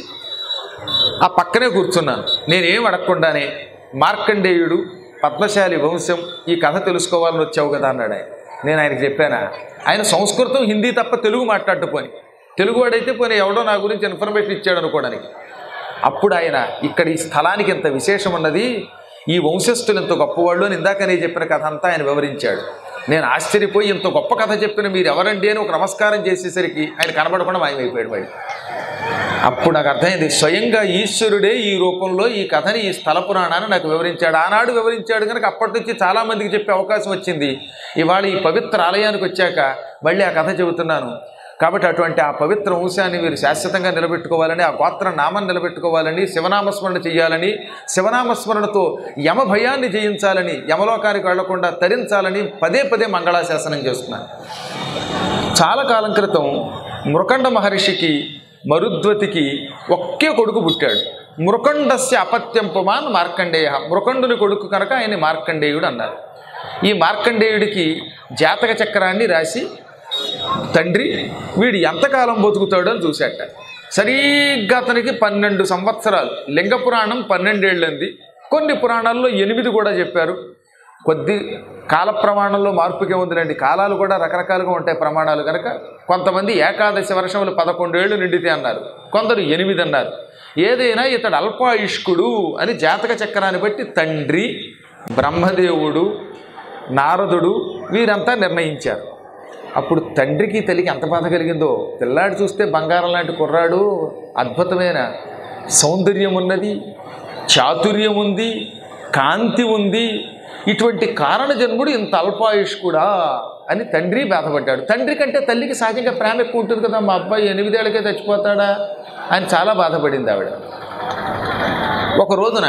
ఆ పక్కనే కూర్చున్నాను నేనేం అడగకుండానే మార్కండేయుడు పద్మశాలి వంశం ఈ కథ తెలుసుకోవాలని వచ్చావు కదా అన్నాడు ఆయన నేను ఆయనకి చెప్పానా ఆయన సంస్కృతం హిందీ తప్ప తెలుగు మాట్లాడటం పోని తెలుగువాడైతే పోనీ ఎవడో నా గురించి ఇన్ఫర్మేషన్ ఇచ్చాడు అనుకోవడానికి అప్పుడు ఆయన ఇక్కడ ఈ స్థలానికి ఇంత విశేషం ఉన్నది ఈ వంశస్థులు ఇంత గొప్పవాళ్ళు అని ఇందాక నేను చెప్పిన కథ అంతా ఆయన వివరించాడు నేను ఆశ్చర్యపోయి ఇంత గొప్ప కథ చెప్పిన మీరు ఎవరండి అని ఒక నమస్కారం చేసేసరికి ఆయన కనబడకుండా మాయమైపోయాడు వాడు అప్పుడు నాకు అర్థమైంది స్వయంగా ఈశ్వరుడే ఈ రూపంలో ఈ కథని ఈ స్థల పురాణాన్ని నాకు వివరించాడు ఆనాడు వివరించాడు కనుక అప్పటి నుంచి చాలామందికి చెప్పే అవకాశం వచ్చింది ఇవాళ ఈ పవిత్ర ఆలయానికి వచ్చాక మళ్ళీ ఆ కథ చెబుతున్నాను కాబట్టి అటువంటి ఆ పవిత్ర వంశాన్ని మీరు శాశ్వతంగా నిలబెట్టుకోవాలని ఆ గోత్ర నామం నిలబెట్టుకోవాలని శివనామస్మరణ చేయాలని శివనామస్మరణతో యమ భయాన్ని జయించాలని యమలోకానికి వెళ్లకుండా తరించాలని పదే పదే మంగళాశాసనం చేస్తున్నాను చాలా కాలం క్రితం మృకండ మహర్షికి మరుద్వతికి ఒకే కొడుకు పుట్టాడు మృకండస్య అపత్యం పుమాన్ మార్కండేయ మృకండుని కొడుకు కనుక ఆయన మార్కండేయుడు అన్నారు ఈ మార్కండేయుడికి జాతక చక్రాన్ని రాసి తండ్రి వీడు ఎంతకాలం బతుకుతాడో అని చూశాట సరిగ్గా అతనికి పన్నెండు సంవత్సరాలు లింగ పురాణం పన్నెండేళ్ళంది కొన్ని పురాణాల్లో ఎనిమిది కూడా చెప్పారు కొద్ది కాల ప్రమాణంలో మార్పుకే ఉందిలేండి కాలాలు కూడా రకరకాలుగా ఉంటాయి ప్రమాణాలు కనుక కొంతమంది ఏకాదశి వర్షములు పదకొండేళ్లు నిండితే అన్నారు కొందరు ఎనిమిది అన్నారు ఏదైనా ఇతడు అల్పాయుష్కుడు అని జాతక చక్రాన్ని బట్టి తండ్రి బ్రహ్మదేవుడు నారదుడు వీరంతా నిర్ణయించారు అప్పుడు తండ్రికి తల్లికి ఎంత బాధ కలిగిందో పిల్లాడు చూస్తే బంగారం లాంటి కుర్రాడు అద్భుతమైన సౌందర్యం ఉన్నది చాతుర్యం ఉంది కాంతి ఉంది ఇటువంటి కారణ జన్ముడు ఇంత అల్పాయుష్కుడా అని తండ్రి బాధపడ్డాడు తండ్రి కంటే తల్లికి సహజంగా ప్రేమ ఎక్కువ ఉంటుంది కదా మా అబ్బాయి ఎనిమిదేళ్ళకే చచ్చిపోతాడా అని చాలా బాధపడింది ఆవిడ ఒక రోజున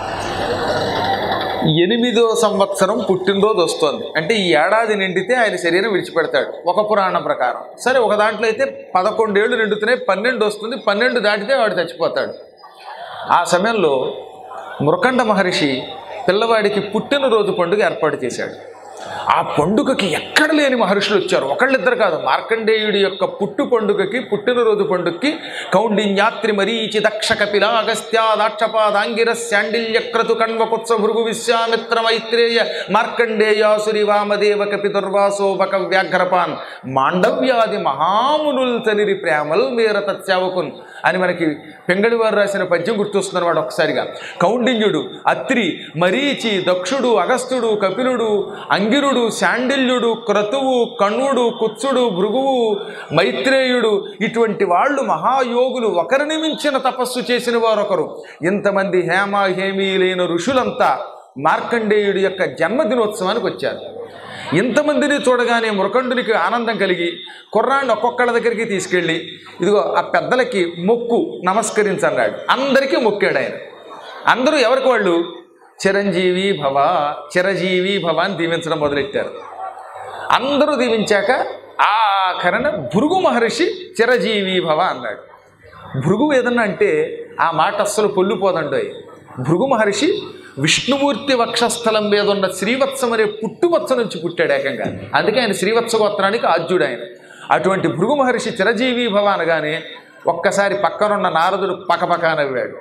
ఎనిమిదో సంవత్సరం పుట్టినరోజు వస్తోంది అంటే ఈ ఏడాది నిండితే ఆయన శరీరం విడిచిపెడతాడు ఒక పురాణం ప్రకారం సరే ఒక దాంట్లో అయితే పదకొండేళ్ళు నిండుతున్నాయి పన్నెండు వస్తుంది పన్నెండు దాటితే వాడు చచ్చిపోతాడు ఆ సమయంలో మృకండ మహర్షి పిల్లవాడికి పుట్టినరోజు పండుగ ఏర్పాటు చేశాడు ఆ పండుగకి ఎక్కడ లేని మహర్షులు వచ్చారు ఒకళ్ళిద్దరు కాదు మార్కండేయుడి యొక్క పుట్టు పండుగకి పుట్టినరోజు పండుగకి కౌండిన్యాత్రి మరీచి దక్ష కపిల అగస్త్య దాక్షపాదాంగిర శాండిల్య క్రతు కణ్వకుత్స భృగు విశ్వామిత్ర మైత్రేయ మార్కండేయాసురి వామదేవ కపి దుర్వాసో బక వ్యాఘ్రపాన్ మాండవ్యాది మహామునుల్ తనిరి ప్రేమల్ మీర తత్సేవకున్ అని మనకి పెంగళి వారు రాసిన పద్యం గుర్తొస్తున్నారు వాడు ఒకసారిగా కౌండిన్యుడు అత్రి మరీచి దక్షుడు అగస్త్యుడు కపిలుడు అంగిరుడు శాండిల్యుడు క్రతువు కణుడు కుత్సుడు భృగువు మైత్రేయుడు ఇటువంటి వాళ్ళు మహాయోగులు ఒకరిని మించిన తపస్సు చేసిన వారు ఒకరు ఇంతమంది హేమ హేమీలైన ఋషులంతా మార్కండేయుడి యొక్క జన్మదినోత్సవానికి వచ్చారు ఇంతమందిని చూడగానే మురకండునికి ఆనందం కలిగి కుర్రాన్ని ఒక్కొక్కళ్ళ దగ్గరికి తీసుకెళ్ళి ఇదిగో ఆ పెద్దలకి మొక్కు నమస్కరించన్నాడు అందరికీ మొక్కాడు ఆయన అందరూ ఎవరికి వాళ్ళు చిరంజీవి భవ చిరజీవి భవ అని దీవించడం మొదలెట్టారు అందరూ దీవించాక ఆఖరణ భృగు మహర్షి చిరజీవి భవ అన్నాడు భృగు ఏదన్నా అంటే ఆ మాట అస్సలు పొల్లిపోదండోయ్ భృగు మహర్షి విష్ణుమూర్తి వక్షస్థలం మీద ఉన్న శ్రీవత్సం అనే పుట్టువత్స నుంచి పుట్టాడు ఏకంగా అందుకే ఆయన శ్రీవత్స గోత్రానికి ఆద్యుడు ఆయన అటువంటి భృగు మహర్షి చిరజీవి భవ అనగానే ఒక్కసారి పక్కనున్న నారదుడు పకపక నవ్వాడు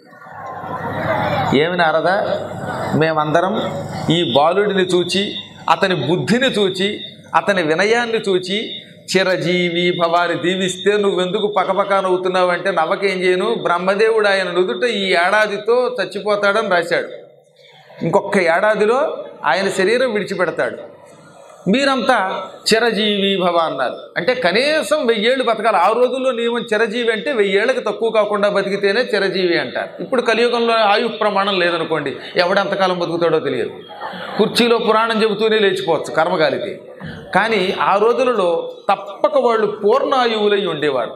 ఏమి నారదా మేమందరం ఈ బాలుడిని చూచి అతని బుద్ధిని చూచి అతని వినయాన్ని చూచి చిరజీవి భవాని దీవిస్తే నువ్వెందుకు పకపక నవ్వుతున్నావంటే నవ్వకేం చేయను బ్రహ్మదేవుడు ఆయన నుదుట ఈ ఏడాదితో చచ్చిపోతాడని రాశాడు ఇంకొక ఏడాదిలో ఆయన శరీరం విడిచిపెడతాడు మీరంతా చిరజీవి భవ అన్నారు అంటే కనీసం వెయ్యేళ్ళు బతకాలి ఆ రోజుల్లో నియమం చిరజీవి అంటే వెయ్యేళ్ళకి తక్కువ కాకుండా బతికితేనే చిరజీవి అంటారు ఇప్పుడు కలియుగంలో ఆయు ప్రమాణం లేదనుకోండి ఎవడెంతకాలం బతుకుతాడో తెలియదు కుర్చీలో పురాణం చెబుతూనే లేచిపోవచ్చు కర్మగాలికి కానీ ఆ రోజులలో తప్పక వాళ్ళు పూర్ణాయువులై ఉండేవారు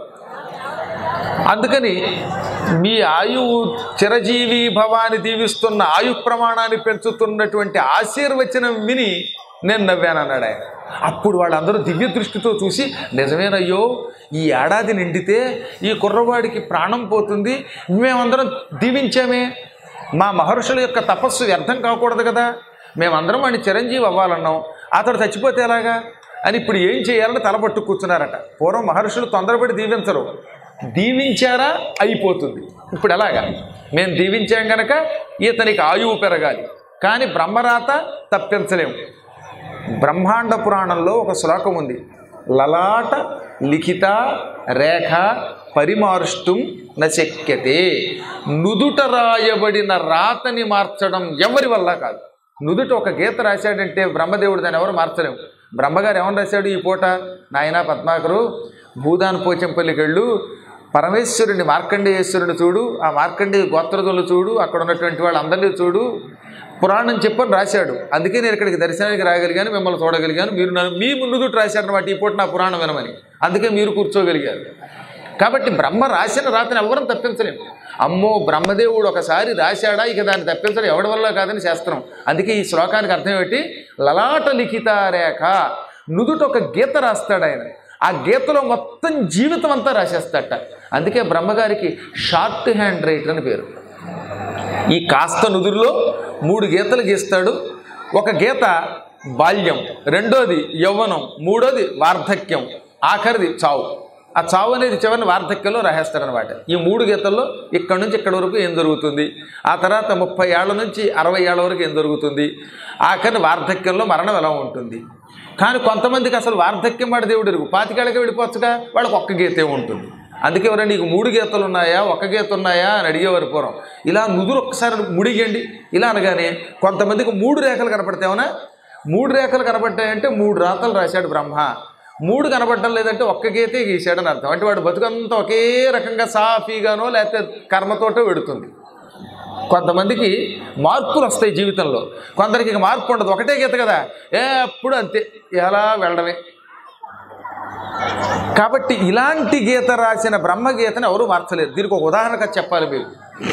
అందుకని మీ ఆయువు చిరజీవి భవాని దీవిస్తున్న ఆయు ప్రమాణాన్ని పెంచుతున్నటువంటి ఆశీర్వచనం విని నేను నవ్వాను అన్నాడు ఆయన అప్పుడు వాళ్ళందరూ దివ్య దృష్టితో చూసి నిజమేనయ్యో ఈ ఏడాది నిండితే ఈ కుర్రవాడికి ప్రాణం పోతుంది మేమందరం దీవించామే మా మహర్షుల యొక్క తపస్సు వ్యర్థం కాకూడదు కదా మేమందరం వాడిని చిరంజీవి అవ్వాలన్నాం అతడు చచ్చిపోతే ఎలాగా అని ఇప్పుడు ఏం చేయాలని తలపట్టు కూర్చున్నారట పూర్వం మహర్షులు తొందరపడి దీవించరు దీవించారా అయిపోతుంది ఇప్పుడు ఎలాగా మేము దీవించాం గనక ఇతనికి ఆయువు పెరగాలి కానీ బ్రహ్మరాత తప్పించలేము బ్రహ్మాండ పురాణంలో ఒక శ్లోకం ఉంది లలాట లిఖిత రేఖ పరిమార్ష్టం నశక్యతే నుదుట రాయబడిన రాతని మార్చడం ఎవరి వల్ల కాదు నుదుట ఒక గీత రాశాడంటే బ్రహ్మదేవుడు దాన్ని ఎవరు మార్చలేము బ్రహ్మగారు ఏమని రాశాడు ఈ పూట నాయన పద్మాకరు భూదాన్ పోచంపల్లికి వెళ్ళు పరమేశ్వరుని మార్కండేశ్వరుని చూడు ఆ మార్కండేయ గోత్రదులు చూడు అక్కడ ఉన్నటువంటి వాళ్ళందరినీ చూడు పురాణం చెప్పని రాశాడు అందుకే నేను ఇక్కడికి దర్శనానికి రాగలిగాను మిమ్మల్ని చూడగలిగాను మీరు నన్ను మీ ముందు రాశారన్నమాట ఈ పూట నా పురాణం వినమని అందుకే మీరు కూర్చోగలిగారు కాబట్టి బ్రహ్మ రాసిన రాతను ఎవరం తప్పించలేము అమ్మో బ్రహ్మదేవుడు ఒకసారి రాశాడా ఇక దాన్ని తప్పించడం ఎవడి వల్ల కాదని శాస్త్రం అందుకే ఈ శ్లోకానికి అర్థం ఏమిటి లలాట లిఖిత రేఖ నుదుట ఒక గీత రాస్తాడు ఆయన ఆ గీతలో మొత్తం జీవితం అంతా రాసేస్తాడట అందుకే బ్రహ్మగారికి షార్ట్ హ్యాండ్ రైటర్ అని పేరు ఈ కాస్త నుదురులో మూడు గీతలు గీస్తాడు ఒక గీత బాల్యం రెండోది యవ్వనం మూడోది వార్ధక్యం ఆఖరిది చావు ఆ చావు అనేది చివరిని వార్ధక్యంలో రాసేస్తారనమాట ఈ మూడు గీతల్లో ఇక్కడ నుంచి ఇక్కడ వరకు ఏం జరుగుతుంది ఆ తర్వాత ముప్పై ఏళ్ళ నుంచి అరవై ఏళ్ళ వరకు ఏం జరుగుతుంది ఆఖరిని వార్ధక్యంలో మరణం ఎలా ఉంటుంది కానీ కొంతమందికి అసలు వార్ధక్యం వాడి దేవుడు ఎరుగు పాతికేళ్ళకి వెళ్ళిపోవచ్చుగా వాళ్ళకి ఒక్క గీతే ఉంటుంది అందుకే ఎవరైనా నీకు మూడు గీతలు ఉన్నాయా ఒక్క గీత ఉన్నాయా అని అడిగేవారు పూర్వం ఇలా నుదురు ఒక్కసారి ముడిగండి ఇలా అనగానే కొంతమందికి మూడు రేఖలు కనపడతావునా మూడు రేఖలు కనపడ్డాయంటే మూడు రాతలు రాశాడు బ్రహ్మ మూడు కనపడడం లేదంటే ఒక్క గీతే గీశాడని అర్థం అంటే వాడు బతుకంతా ఒకే రకంగా సాఫీగానో లేకపోతే కర్మతోటో వెడుతుంది కొంతమందికి మార్పులు వస్తాయి జీవితంలో కొందరికి ఇక మార్పు ఉండదు ఒకటే గీత కదా ఎప్పుడు అంతే ఎలా వెళ్ళడమే కాబట్టి ఇలాంటి గీత రాసిన బ్రహ్మగీతని ఎవరు మార్చలేరు దీనికి ఒక ఉదాహరణగా చెప్పాలి మీరు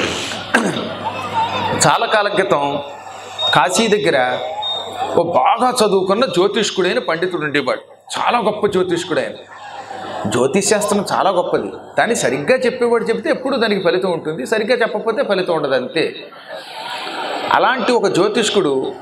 చాలా కాలం క్రితం కాశీ దగ్గర ఓ బాగా చదువుకున్న జ్యోతిష్కుడైన పండితుడు ఉండేవాడు చాలా గొప్ప జ్యోతిష్కుడు ఆయన జ్యోతిష్ శాస్త్రం చాలా గొప్పది దాన్ని సరిగ్గా చెప్పేవాడు చెప్తే ఎప్పుడు దానికి ఫలితం ఉంటుంది సరిగ్గా చెప్పకపోతే ఫలితం ఉండదు అంతే అలాంటి ఒక జ్యోతిష్కుడు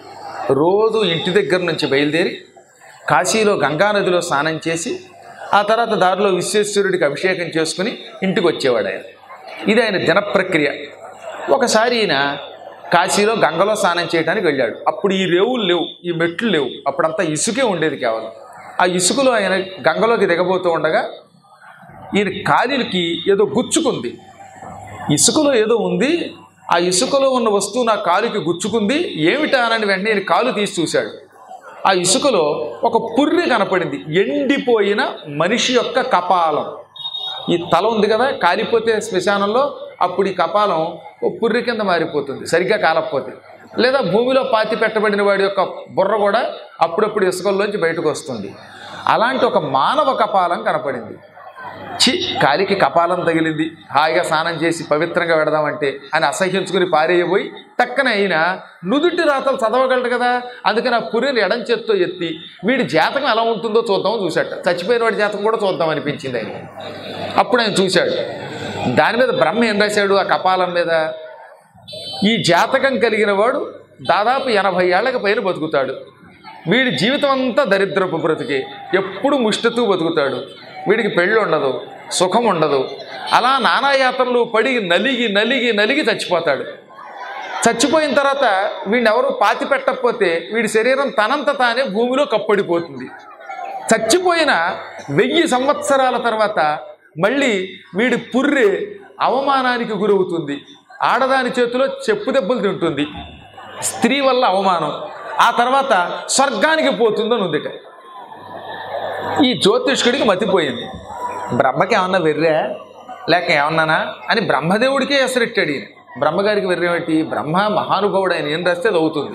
రోజు ఇంటి దగ్గర నుంచి బయలుదేరి కాశీలో గంగానదిలో స్నానం చేసి ఆ తర్వాత దారిలో విశ్వేశ్వరుడికి అభిషేకం చేసుకుని ఇంటికి వచ్చేవాడు ఆయన ఇది ఆయన దిన ప్రక్రియ ఒకసారి ఈయన కాశీలో గంగలో స్నానం చేయడానికి వెళ్ళాడు అప్పుడు ఈ రేవులు లేవు ఈ మెట్లు లేవు అప్పుడంతా ఇసుకే ఉండేది కేవలం ఆ ఇసుకలో ఆయన గంగలోకి దిగబోతూ ఉండగా ఈయన కాలికి ఏదో గుచ్చుకుంది ఇసుకలో ఏదో ఉంది ఆ ఇసుకలో ఉన్న వస్తువు నా కాలుకి గుచ్చుకుంది ఏమిటా అని వెంటనే ఈయన కాలు తీసి చూశాడు ఆ ఇసుకలో ఒక పుర్రి కనపడింది ఎండిపోయిన మనిషి యొక్క కపాలం ఈ తల ఉంది కదా కాలిపోతే శ్మశానంలో అప్పుడు ఈ కపాలం ఓ పుర్రి కింద మారిపోతుంది సరిగ్గా కాలకపోతే లేదా భూమిలో పాతి పెట్టబడిన వాడి యొక్క బుర్ర కూడా అప్పుడప్పుడు ఇసుకల్లోంచి బయటకు వస్తుంది అలాంటి ఒక మానవ కపాలం కనపడింది చి కాలికి కపాలం తగిలింది హాయిగా స్నానం చేసి పవిత్రంగా పెడదామంటే అని అసహ్యించుకుని పారేయబోయి టక్కన అయినా నుదుటి రాతలు చదవగలడు కదా అందుకని ఆ పురిని ఎడం చేత్తో ఎత్తి వీడి జాతకం ఎలా ఉంటుందో చూద్దామని చూశాట చచ్చిపోయిన వాడి జాతకం కూడా చూద్దాం అనిపించింది ఆయన అప్పుడు ఆయన చూశాడు దాని మీద బ్రహ్మ ఏం రాశాడు ఆ కపాలం మీద ఈ జాతకం కలిగిన వాడు దాదాపు ఎనభై ఏళ్ళకి పైన బతుకుతాడు వీడి జీవితం అంతా దరిద్రపు బ్రతికే ఎప్పుడు ముష్టతూ బతుకుతాడు వీడికి పెళ్ళి ఉండదు సుఖం ఉండదు అలా నానాయాత్రలు పడి నలిగి నలిగి నలిగి చచ్చిపోతాడు చచ్చిపోయిన తర్వాత వీడిని ఎవరు పాతి పెట్టకపోతే వీడి శరీరం తనంత తానే భూమిలో కప్పడిపోతుంది చచ్చిపోయిన వెయ్యి సంవత్సరాల తర్వాత మళ్ళీ వీడి పుర్రె అవమానానికి గురవుతుంది ఆడదాని చేతిలో చెప్పు దెబ్బలు తింటుంది స్త్రీ వల్ల అవమానం ఆ తర్వాత స్వర్గానికి పోతుందని ఉందిట ఈ జ్యోతిష్కుడికి మతిపోయింది బ్రహ్మకి ఏమన్నా వెర్రా లేక ఏమన్నానా అని బ్రహ్మదేవుడికే ఎసరెట్టాడు ఈయన బ్రహ్మగారికి వెర్రేమిటి బ్రహ్మ మహానుభావుడు ఆయన ఏం రాస్తే అది అవుతుంది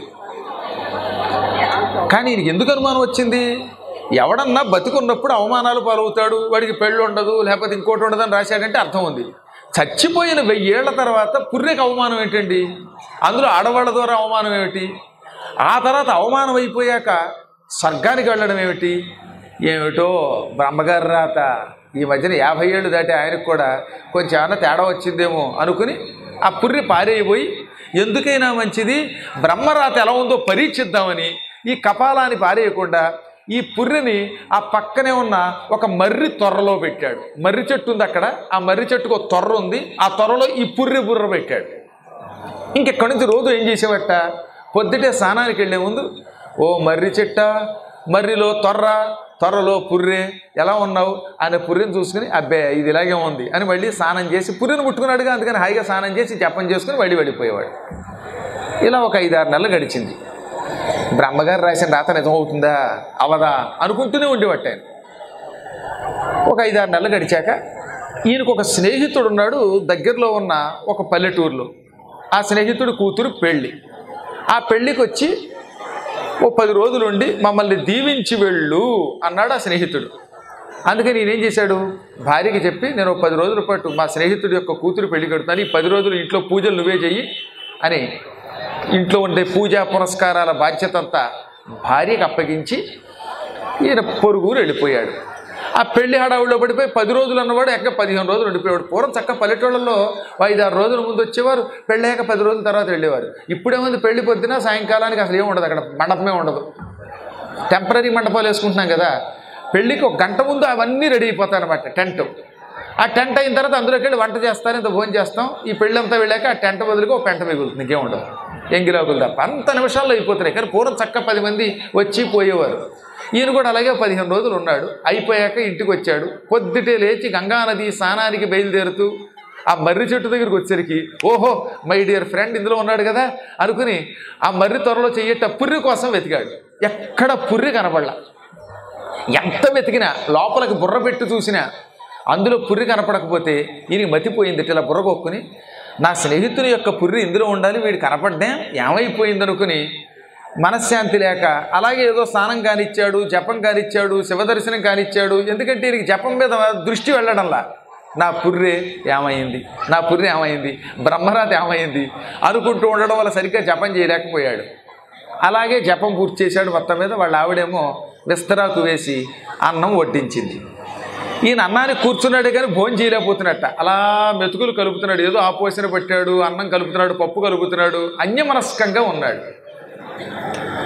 కానీ ఈయనకి ఎందుకు అనుమానం వచ్చింది ఎవడన్నా బతికున్నప్పుడు అవమానాలు పాలవుతాడు వాడికి పెళ్ళి ఉండదు లేకపోతే ఇంకోటి ఉండదని రాశాడంటే అర్థం ఉంది చచ్చిపోయిన వెయ్యేళ్ల తర్వాత పుర్రెకి అవమానం ఏంటండి అందులో ఆడవాళ్ళ ద్వారా అవమానం ఏమిటి ఆ తర్వాత అవమానం అయిపోయాక స్వర్గానికి వెళ్ళడం ఏమిటి ఏమిటో బ్రహ్మగారి రాత ఈ మధ్యన యాభై ఏళ్ళు దాటి ఆయనకు కూడా కొంచెం ఏమన్నా తేడా వచ్చిందేమో అనుకుని ఆ పుర్రి పారేయబోయి ఎందుకైనా మంచిది బ్రహ్మరాత ఎలా ఉందో పరీక్షిద్దామని ఈ కపాలాన్ని పారేయకుండా ఈ పుర్రిని ఆ పక్కనే ఉన్న ఒక మర్రి తొర్రలో పెట్టాడు మర్రి చెట్టు ఉంది అక్కడ ఆ మర్రి చెట్టుకు ఒక తొర్ర ఉంది ఆ తొర్రలో ఈ పుర్రి బుర్ర పెట్టాడు ఇంకెక్కడి నుంచి రోజు ఏం చేసేవట పొద్దుటే స్నానానికి వెళ్ళే ముందు ఓ మర్రి చెట్ట మర్రిలో తొర్ర త్వరలో పుర్రె ఎలా ఉన్నావు అనే పుర్రెని చూసుకుని అబ్బే ఇది ఇలాగే ఉంది అని మళ్ళీ స్నానం చేసి పుర్రెని ముట్టుకున్నాడుగా అందుకని హాయిగా స్నానం చేసి జపం చేసుకుని మళ్ళీ వెళ్ళిపోయేవాడు ఇలా ఒక ఐదారు నెలలు గడిచింది బ్రహ్మగారు రాసిన రాత నిజం అవుతుందా అవదా అనుకుంటూనే ఉండేవాట ఆయన ఒక ఐదారు నెలలు గడిచాక ఈయనకు ఒక స్నేహితుడు ఉన్నాడు దగ్గరలో ఉన్న ఒక పల్లెటూరులో ఆ స్నేహితుడు కూతురు పెళ్ళి ఆ పెళ్ళికి వచ్చి ఓ పది రోజులు ఉండి మమ్మల్ని దీవించి వెళ్ళు అన్నాడు ఆ స్నేహితుడు అందుకని నేనేం చేశాడు భార్యకి చెప్పి నేను ఒక పది రోజుల పాటు మా స్నేహితుడి యొక్క కూతురు పెళ్లి కడుతున్నాను ఈ పది రోజులు ఇంట్లో పూజలు నువ్వే చెయ్యి అని ఇంట్లో ఉండే పూజా పురస్కారాల బాధ్యత అంతా భార్యకి అప్పగించి ఈయన పొరుగురు వెళ్ళిపోయాడు ఆ పెళ్లి హడావుల్లో పడిపోయి పది రోజులు అన్నవాడు ఎక్క పదిహేను రోజులు ఉండిపోయాడు పూర్వం చక్క పల్లెటూళ్ళలో ఐదు ఆరు రోజుల ముందు వచ్చేవారు పెళ్ళాక పది రోజుల తర్వాత వెళ్ళేవారు ఇప్పుడేముంది పెళ్లి పొద్దున సాయంకాలానికి అసలు ఏమి ఉండదు అక్కడ మండపమే ఉండదు టెంపరీ మండపాలు వేసుకుంటున్నాం కదా పెళ్ళికి ఒక గంట ముందు అవన్నీ రెడీ అయిపోతాయి అనమాట టెంట్ ఆ టెంట్ అయిన తర్వాత అందులోకి వెళ్ళి వంట చేస్తారు ఇంత భోజనం చేస్తాం ఈ పెళ్ళి అంతా వెళ్ళాక ఆ టెంట్ బదులుగా ఒక పెంట మిగులుతుంది ఇంకేం ఉండదు ఎంగిలాకులు తప్ప అంత నిమిషాల్లో అయిపోతున్నాయి కానీ పూర్వం చక్క పది మంది వచ్చి పోయేవారు ఈయన కూడా అలాగే పదిహేను రోజులు ఉన్నాడు అయిపోయాక ఇంటికి వచ్చాడు పొద్దుటే లేచి గంగానది స్నానానికి బయలుదేరుతూ ఆ మర్రి చెట్టు దగ్గరికి వచ్చేసరికి ఓహో మై డియర్ ఫ్రెండ్ ఇందులో ఉన్నాడు కదా అనుకుని ఆ మర్రి త్వరలో చెయ్యట పుర్రి కోసం వెతికాడు ఎక్కడ పుర్రి కనపడలా ఎంత వెతికినా లోపలికి బుర్ర పెట్టి చూసినా అందులో పుర్రి కనపడకపోతే ఈయనకి మతిపోయింది ఇలా బుర్ర కొక్కుని నా స్నేహితుని యొక్క పుర్రి ఇందులో ఉండాలి వీడు కనపడ్డా ఏమైపోయింది అనుకుని మనశ్శాంతి లేక అలాగే ఏదో స్నానం కానిచ్చాడు జపం కానిచ్చాడు శివదర్శనం కానిచ్చాడు ఎందుకంటే ఈయనకి జపం మీద దృష్టి వెళ్ళడంలా నా పుర్రె ఏమైంది నా పుర్రె ఏమైంది బ్రహ్మరాత ఏమైంది అనుకుంటూ ఉండడం వల్ల సరిగ్గా జపం చేయలేకపోయాడు అలాగే జపం పూర్తి చేశాడు మొత్తం మీద వాళ్ళ ఆవిడేమో విస్తరాకు వేసి అన్నం వడ్డించింది ఈయన అన్నానికి కూర్చున్నాడు కానీ భోజనం చేయలేకపోతున్నట్ట అలా మెతుకులు కలుపుతున్నాడు ఏదో ఆపోసన పెట్టాడు అన్నం కలుపుతున్నాడు పప్పు కలుపుతున్నాడు అన్యమనస్కంగా ఉన్నాడు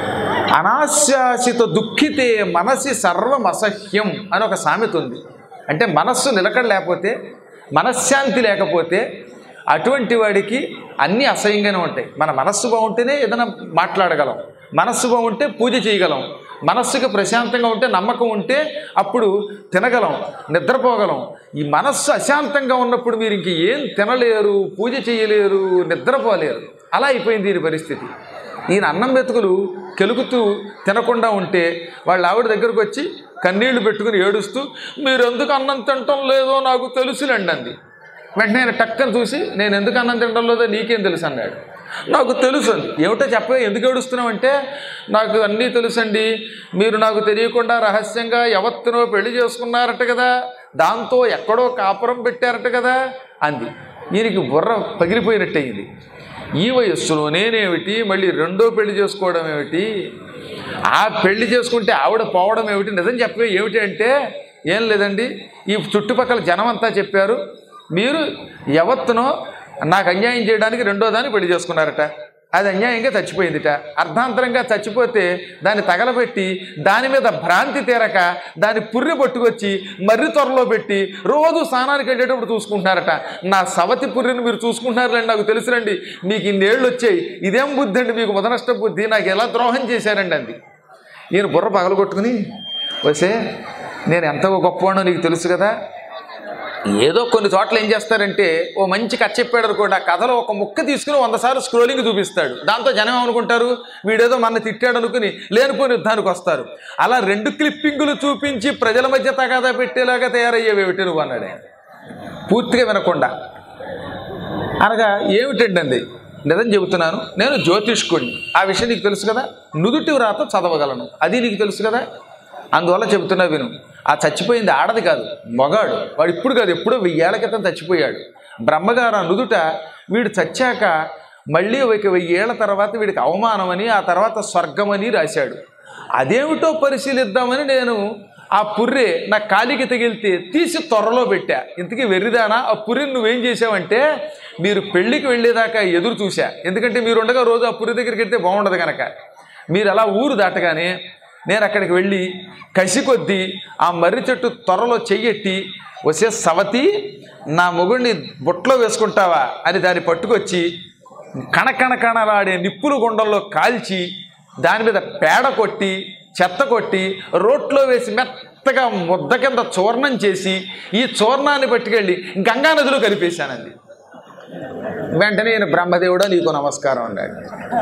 అనాశాసిత దుఃఖితే మనసి సర్వం అసహ్యం అని ఒక సామెత ఉంది అంటే మనస్సు నిలకడ లేకపోతే మనశ్శాంతి లేకపోతే అటువంటి వాడికి అన్నీ అసహ్యంగానే ఉంటాయి మన మనస్సు బాగుంటేనే ఏదైనా మాట్లాడగలం మనస్సు బాగుంటే పూజ చేయగలం మనస్సుకి ప్రశాంతంగా ఉంటే నమ్మకం ఉంటే అప్పుడు తినగలం నిద్రపోగలం ఈ మనస్సు అశాంతంగా ఉన్నప్పుడు మీరు ఇంక ఏం తినలేరు పూజ చేయలేరు నిద్రపోలేరు అలా అయిపోయింది దీని పరిస్థితి ఈయన అన్నం మెతుకులు కెలుకుతూ తినకుండా ఉంటే వాళ్ళ ఆవిడ దగ్గరకు వచ్చి కన్నీళ్లు పెట్టుకుని ఏడుస్తూ మీరు ఎందుకు అన్నం తినటం లేదో నాకు తెలుసులేండి అంది వెంటనే ఆయన టక్కని చూసి నేను ఎందుకు అన్నం తినడం లేదో నీకేం తెలుసు అన్నాడు నాకు తెలుసు అంది ఏమిటో చెప్పే ఎందుకు ఏడుస్తున్నావు అంటే నాకు అన్నీ తెలుసండి మీరు నాకు తెలియకుండా రహస్యంగా ఎవత్తునో పెళ్లి చేసుకున్నారట కదా దాంతో ఎక్కడో కాపురం పెట్టారట కదా అంది ఈయనకి బుర్ర పగిలిపోయినట్టయింది ఈ వయస్సులో నేనేమిటి మళ్ళీ రెండో పెళ్లి చేసుకోవడం ఏమిటి ఆ పెళ్లి చేసుకుంటే ఆవిడ పోవడం ఏమిటి నిజం చెప్పే ఏమిటి అంటే ఏం లేదండి ఈ చుట్టుపక్కల జనం అంతా చెప్పారు మీరు ఎవత్తునో నాకు అన్యాయం చేయడానికి రెండో దాన్ని పెళ్లి చేసుకున్నారట అది అన్యాయంగా చచ్చిపోయిందిట అర్ధాంతరంగా చచ్చిపోతే దాన్ని తగలబెట్టి దాని మీద భ్రాంతి తీరక దాన్ని పుర్రె పట్టుకొచ్చి మర్రి త్వరలో పెట్టి రోజు స్నానానికి వెళ్ళేటప్పుడు చూసుకుంటున్నారట నా సవతి పుర్రెని మీరు చూసుకుంటున్నారులేండి నాకు తెలుసురండి మీకు ఇన్నేళ్ళు వచ్చాయి ఇదేం బుద్ధి అండి మీకు మొదనష్ట బుద్ధి నాకు ఎలా ద్రోహం చేశారండి అంది ఈయన బుర్ర పగలగొట్టుకుని వసే నేను ఎంత గొప్పవాడో నీకు తెలుసు కదా ఏదో కొన్ని చోట్ల ఏం చేస్తారంటే ఓ మంచి కథ చెప్పాడు అనుకోండి ఆ కథలో ఒక ముక్క తీసుకుని వంద సార్లు స్క్రోలింగ్ చూపిస్తాడు దాంతో జనం ఏమనుకుంటారు వీడేదో మన తిట్టాడు అనుకుని లేనిపోని యుద్ధానికి వస్తారు అలా రెండు క్లిప్పింగులు చూపించి ప్రజల మధ్య తగాదా పెట్టేలాగా తయారయ్యేవేమిటి నువ్వు అన్నాడు ఆయన పూర్తిగా వినకుండా అనగా ఏమిటండి అంది నిజం చెబుతున్నాను నేను జ్యోతిష్కుడిని ఆ విషయం నీకు తెలుసు కదా నుదుటి వ్రాత చదవగలను అది నీకు తెలుసు కదా అందువల్ల చెబుతున్నా విను ఆ చచ్చిపోయింది ఆడది కాదు మగాడు వాడు ఇప్పుడు కాదు ఎప్పుడో వెయ్యేళ్ల క్రితం చచ్చిపోయాడు బ్రహ్మగారు ఆ నుదుట వీడు చచ్చాక మళ్ళీ ఒక వెయ్యేళ్ల తర్వాత వీడికి అవమానమని ఆ తర్వాత స్వర్గమని రాశాడు అదేమిటో పరిశీలిద్దామని నేను ఆ పుర్రె నా కాలికి తగిలితే తీసి త్వరలో పెట్టా ఇంతకీ వెర్రిదానా ఆ పుర్రెని నువ్వేం చేసావంటే మీరు పెళ్ళికి వెళ్ళేదాకా ఎదురు చూసా ఎందుకంటే మీరు ఉండగా రోజు ఆ పుర్రె దగ్గరికి వెళ్తే బాగుండదు కనుక మీరు అలా ఊరు దాటగానే నేను అక్కడికి వెళ్ళి కసి కొద్దీ ఆ మర్రి చెట్టు త్వరలో చెయ్యెట్టి వసే సవతి నా మొగుడిని బుట్టలో వేసుకుంటావా అని దాన్ని పట్టుకొచ్చి కణకణ కణలాడే నిప్పులు గుండంలో కాల్చి దాని మీద పేడ కొట్టి చెత్త కొట్టి రోట్లో వేసి మెత్తగా ముద్ద కింద చూర్ణం చేసి ఈ చూర్ణాన్ని పట్టుకెళ్ళి గంగా నదిలో కలిపేశానండి వెంటనే ఈయన బ్రహ్మదేవుడా నీకు నమస్కారం అన్నాడు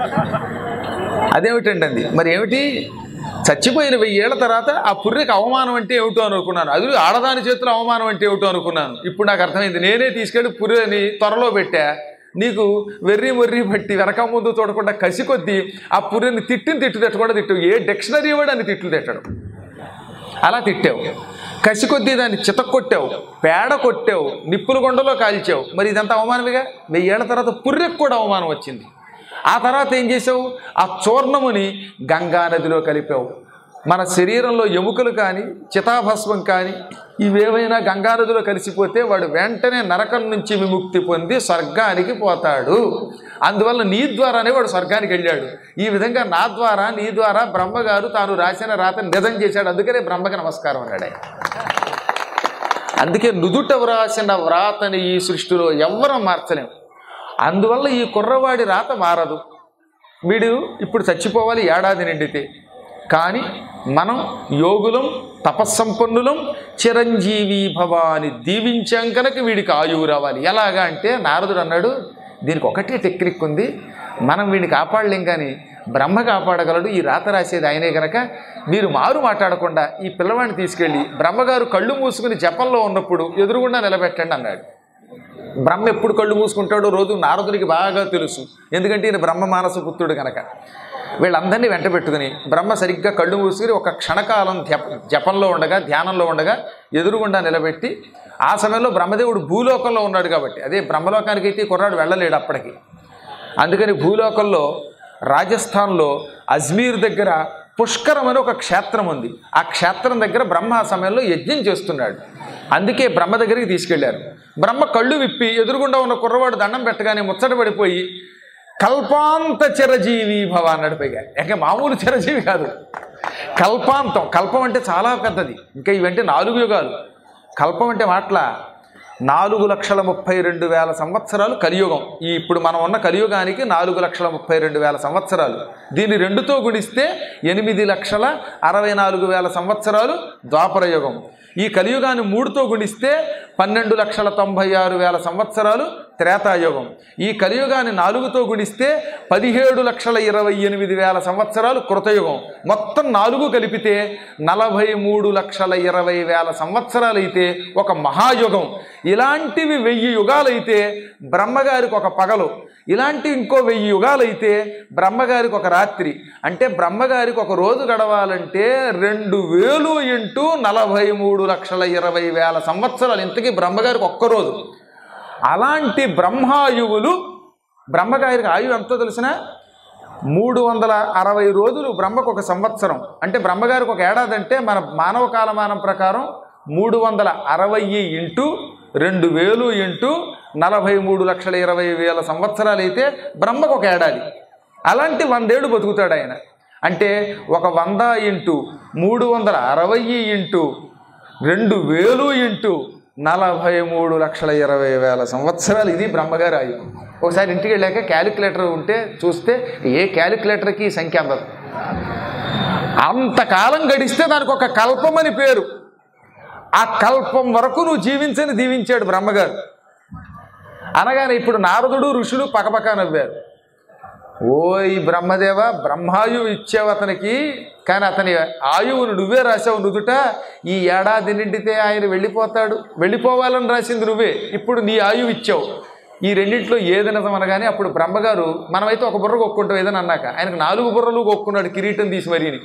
అదేమిటండి అంది మరి ఏమిటి చచ్చిపోయిన వెయ్యేళ్ల తర్వాత ఆ పుర్రెకి అవమానం అంటే ఏమిటో అనుకున్నాను అది ఆడదాని చేతిలో అవమానం అంటే ఏమిటో అనుకున్నాను ఇప్పుడు నాకు అర్థమైంది నేనే తీసుకెళ్ళి పుర్రెని త్వరలో పెట్టా నీకు వెర్రి మొర్రి బట్టి వెనక ముందు చూడకుండా కసి కొద్దీ ఆ పుర్రెని తిట్టిని తిట్టు తిట్టకుండా తిట్టావు ఏ డిక్షనరీ వాడు అని తిట్లు తిట్టడం అలా తిట్టావు కసి కొద్దీ దాన్ని చితక్కొట్టావు పేడ కొట్టావు నిప్పుల కొండలో కాల్చావు మరి ఇదంతా అవమానమేగా వెయ్యేళ్ల తర్వాత పుర్రెకు కూడా అవమానం వచ్చింది ఆ తర్వాత ఏం చేసావు ఆ చూర్ణముని గంగా నదిలో కలిపావు మన శరీరంలో ఎముకలు కానీ చితాభస్మం కానీ ఇవేవైనా గంగా నదిలో కలిసిపోతే వాడు వెంటనే నరకం నుంచి విముక్తి పొంది స్వర్గానికి పోతాడు అందువల్ల నీ ద్వారానే వాడు స్వర్గానికి వెళ్ళాడు ఈ విధంగా నా ద్వారా నీ ద్వారా బ్రహ్మగారు తాను రాసిన రాత నిజం చేశాడు అందుకనే బ్రహ్మకి నమస్కారం అన్నాడు ఆయన అందుకే నుదుట వ్రాసిన వ్రాతని ఈ సృష్టిలో ఎవ్వరం మార్చలేం అందువల్ల ఈ కుర్రవాడి రాత మారదు వీడు ఇప్పుడు చచ్చిపోవాలి ఏడాది నిండితే కానీ మనం యోగులం తపస్సంపన్నులం చిరంజీవి భవాని దీవించాం కనుక వీడికి ఆయువు రావాలి ఎలాగా అంటే నారదుడు అన్నాడు దీనికి ఒకటే టెక్నిక్ ఉంది మనం వీడిని కాపాడలేం కానీ బ్రహ్మ కాపాడగలడు ఈ రాత రాసేది ఆయనే గనక మీరు మారు మాట్లాడకుండా ఈ పిల్లవాడిని తీసుకెళ్ళి బ్రహ్మగారు కళ్ళు మూసుకుని జపంలో ఉన్నప్పుడు ఎదురుగుండా నిలబెట్టండి అన్నాడు బ్రహ్మ ఎప్పుడు కళ్ళు మూసుకుంటాడో రోజు నారదునికి బాగా తెలుసు ఎందుకంటే ఈయన బ్రహ్మ మానస పుత్రుడు కనుక వీళ్ళందరినీ వెంట పెట్టుకుని బ్రహ్మ సరిగ్గా కళ్ళు మూసుకుని ఒక క్షణకాలం జప జపంలో ఉండగా ధ్యానంలో ఉండగా ఎదురుగుండా నిలబెట్టి ఆ సమయంలో బ్రహ్మదేవుడు భూలోకంలో ఉన్నాడు కాబట్టి అదే బ్రహ్మలోకానికి అయితే ఈ కుర్రాడు వెళ్ళలేడు అప్పటికి అందుకని భూలోకంలో రాజస్థాన్లో అజ్మీర్ దగ్గర పుష్కరం అని ఒక క్షేత్రం ఉంది ఆ క్షేత్రం దగ్గర బ్రహ్మ ఆ సమయంలో యజ్ఞం చేస్తున్నాడు అందుకే బ్రహ్మ దగ్గరికి తీసుకెళ్లారు బ్రహ్మ కళ్ళు విప్పి ఎదురుగుండా ఉన్న కుర్రవాడు దండం పెట్టగానే ముచ్చట పడిపోయి కల్పాంత చిరజీవి భవ అన్నాడు పైగా ఇంకా మామూలు చిరజీవి కాదు కల్పాంతం కల్పం అంటే చాలా పెద్దది ఇంకా ఇవంటే నాలుగు యుగాలు కల్పం అంటే మాటల నాలుగు లక్షల ముప్పై రెండు వేల సంవత్సరాలు కలియుగం ఈ ఇప్పుడు మనం ఉన్న కలియుగానికి నాలుగు లక్షల ముప్పై రెండు వేల సంవత్సరాలు దీన్ని రెండుతో గుణిస్తే ఎనిమిది లక్షల అరవై నాలుగు వేల సంవత్సరాలు ద్వాపర యుగం ఈ కలియుగాన్ని మూడుతో గుణిస్తే పన్నెండు లక్షల తొంభై ఆరు వేల సంవత్సరాలు త్రేతాయుగం ఈ కలియుగాన్ని నాలుగుతో గుణిస్తే పదిహేడు లక్షల ఇరవై ఎనిమిది వేల సంవత్సరాలు కృతయుగం మొత్తం నాలుగు కలిపితే నలభై మూడు లక్షల ఇరవై వేల సంవత్సరాలు అయితే ఒక మహాయుగం ఇలాంటివి వెయ్యి యుగాలైతే బ్రహ్మగారికి ఒక పగలు ఇలాంటి ఇంకో వెయ్యి యుగాలైతే బ్రహ్మగారికి ఒక రాత్రి అంటే బ్రహ్మగారికి ఒక రోజు గడవాలంటే రెండు వేలు ఇంటూ నలభై మూడు లక్షల ఇరవై వేల సంవత్సరాలు ఇంతకీ బ్రహ్మగారికి ఒక్క రోజు అలాంటి బ్రహ్మాయువులు బ్రహ్మగారికి ఆయువు ఎంతో తెలిసిన మూడు వందల అరవై రోజులు బ్రహ్మకు ఒక సంవత్సరం అంటే బ్రహ్మగారికి ఒక ఏడాది అంటే మన మానవ కాలమానం ప్రకారం మూడు వందల అరవై ఇంటూ రెండు వేలు ఇంటూ నలభై మూడు లక్షల ఇరవై వేల సంవత్సరాలు అయితే బ్రహ్మకు ఒక ఏడాది అలాంటి వందేళ్ళు బతుకుతాడు ఆయన అంటే ఒక వంద ఇంటూ మూడు వందల అరవై ఇంటూ రెండు వేలు ఇంటూ నలభై మూడు లక్షల ఇరవై వేల సంవత్సరాలు ఇది బ్రహ్మగారి ఆయువు ఒకసారి ఇంటికి వెళ్ళాక క్యాలిక్యులేటర్ ఉంటే చూస్తే ఏ క్యాలిక్యులేటర్కి ఈ సంఖ్య అందదు అంతకాలం గడిస్తే దానికి ఒక కల్పమని పేరు ఆ కల్పం వరకు నువ్వు జీవించని దీవించాడు బ్రహ్మగారు అనగానే ఇప్పుడు నారదుడు ఋషులు పకపక నవ్వారు ఓయ్ బ్రహ్మదేవ బ్రహ్మాయువు ఇచ్చావు అతనికి కానీ అతని ఆయువును నువ్వే రాసావు నుదుట ఈ ఏడాది నిండితే ఆయన వెళ్ళిపోతాడు వెళ్ళిపోవాలని రాసింది నువ్వే ఇప్పుడు నీ ఆయువు ఇచ్చావు ఈ రెండింటిలో ఏది నిజం అనగానే అప్పుడు బ్రహ్మగారు మనమైతే ఒక బుర్ర కొక్కుంటాం ఏదని అన్నాక ఆయనకు నాలుగు బుర్రలు కొక్కున్నాడు కిరీటం తీసి మరీని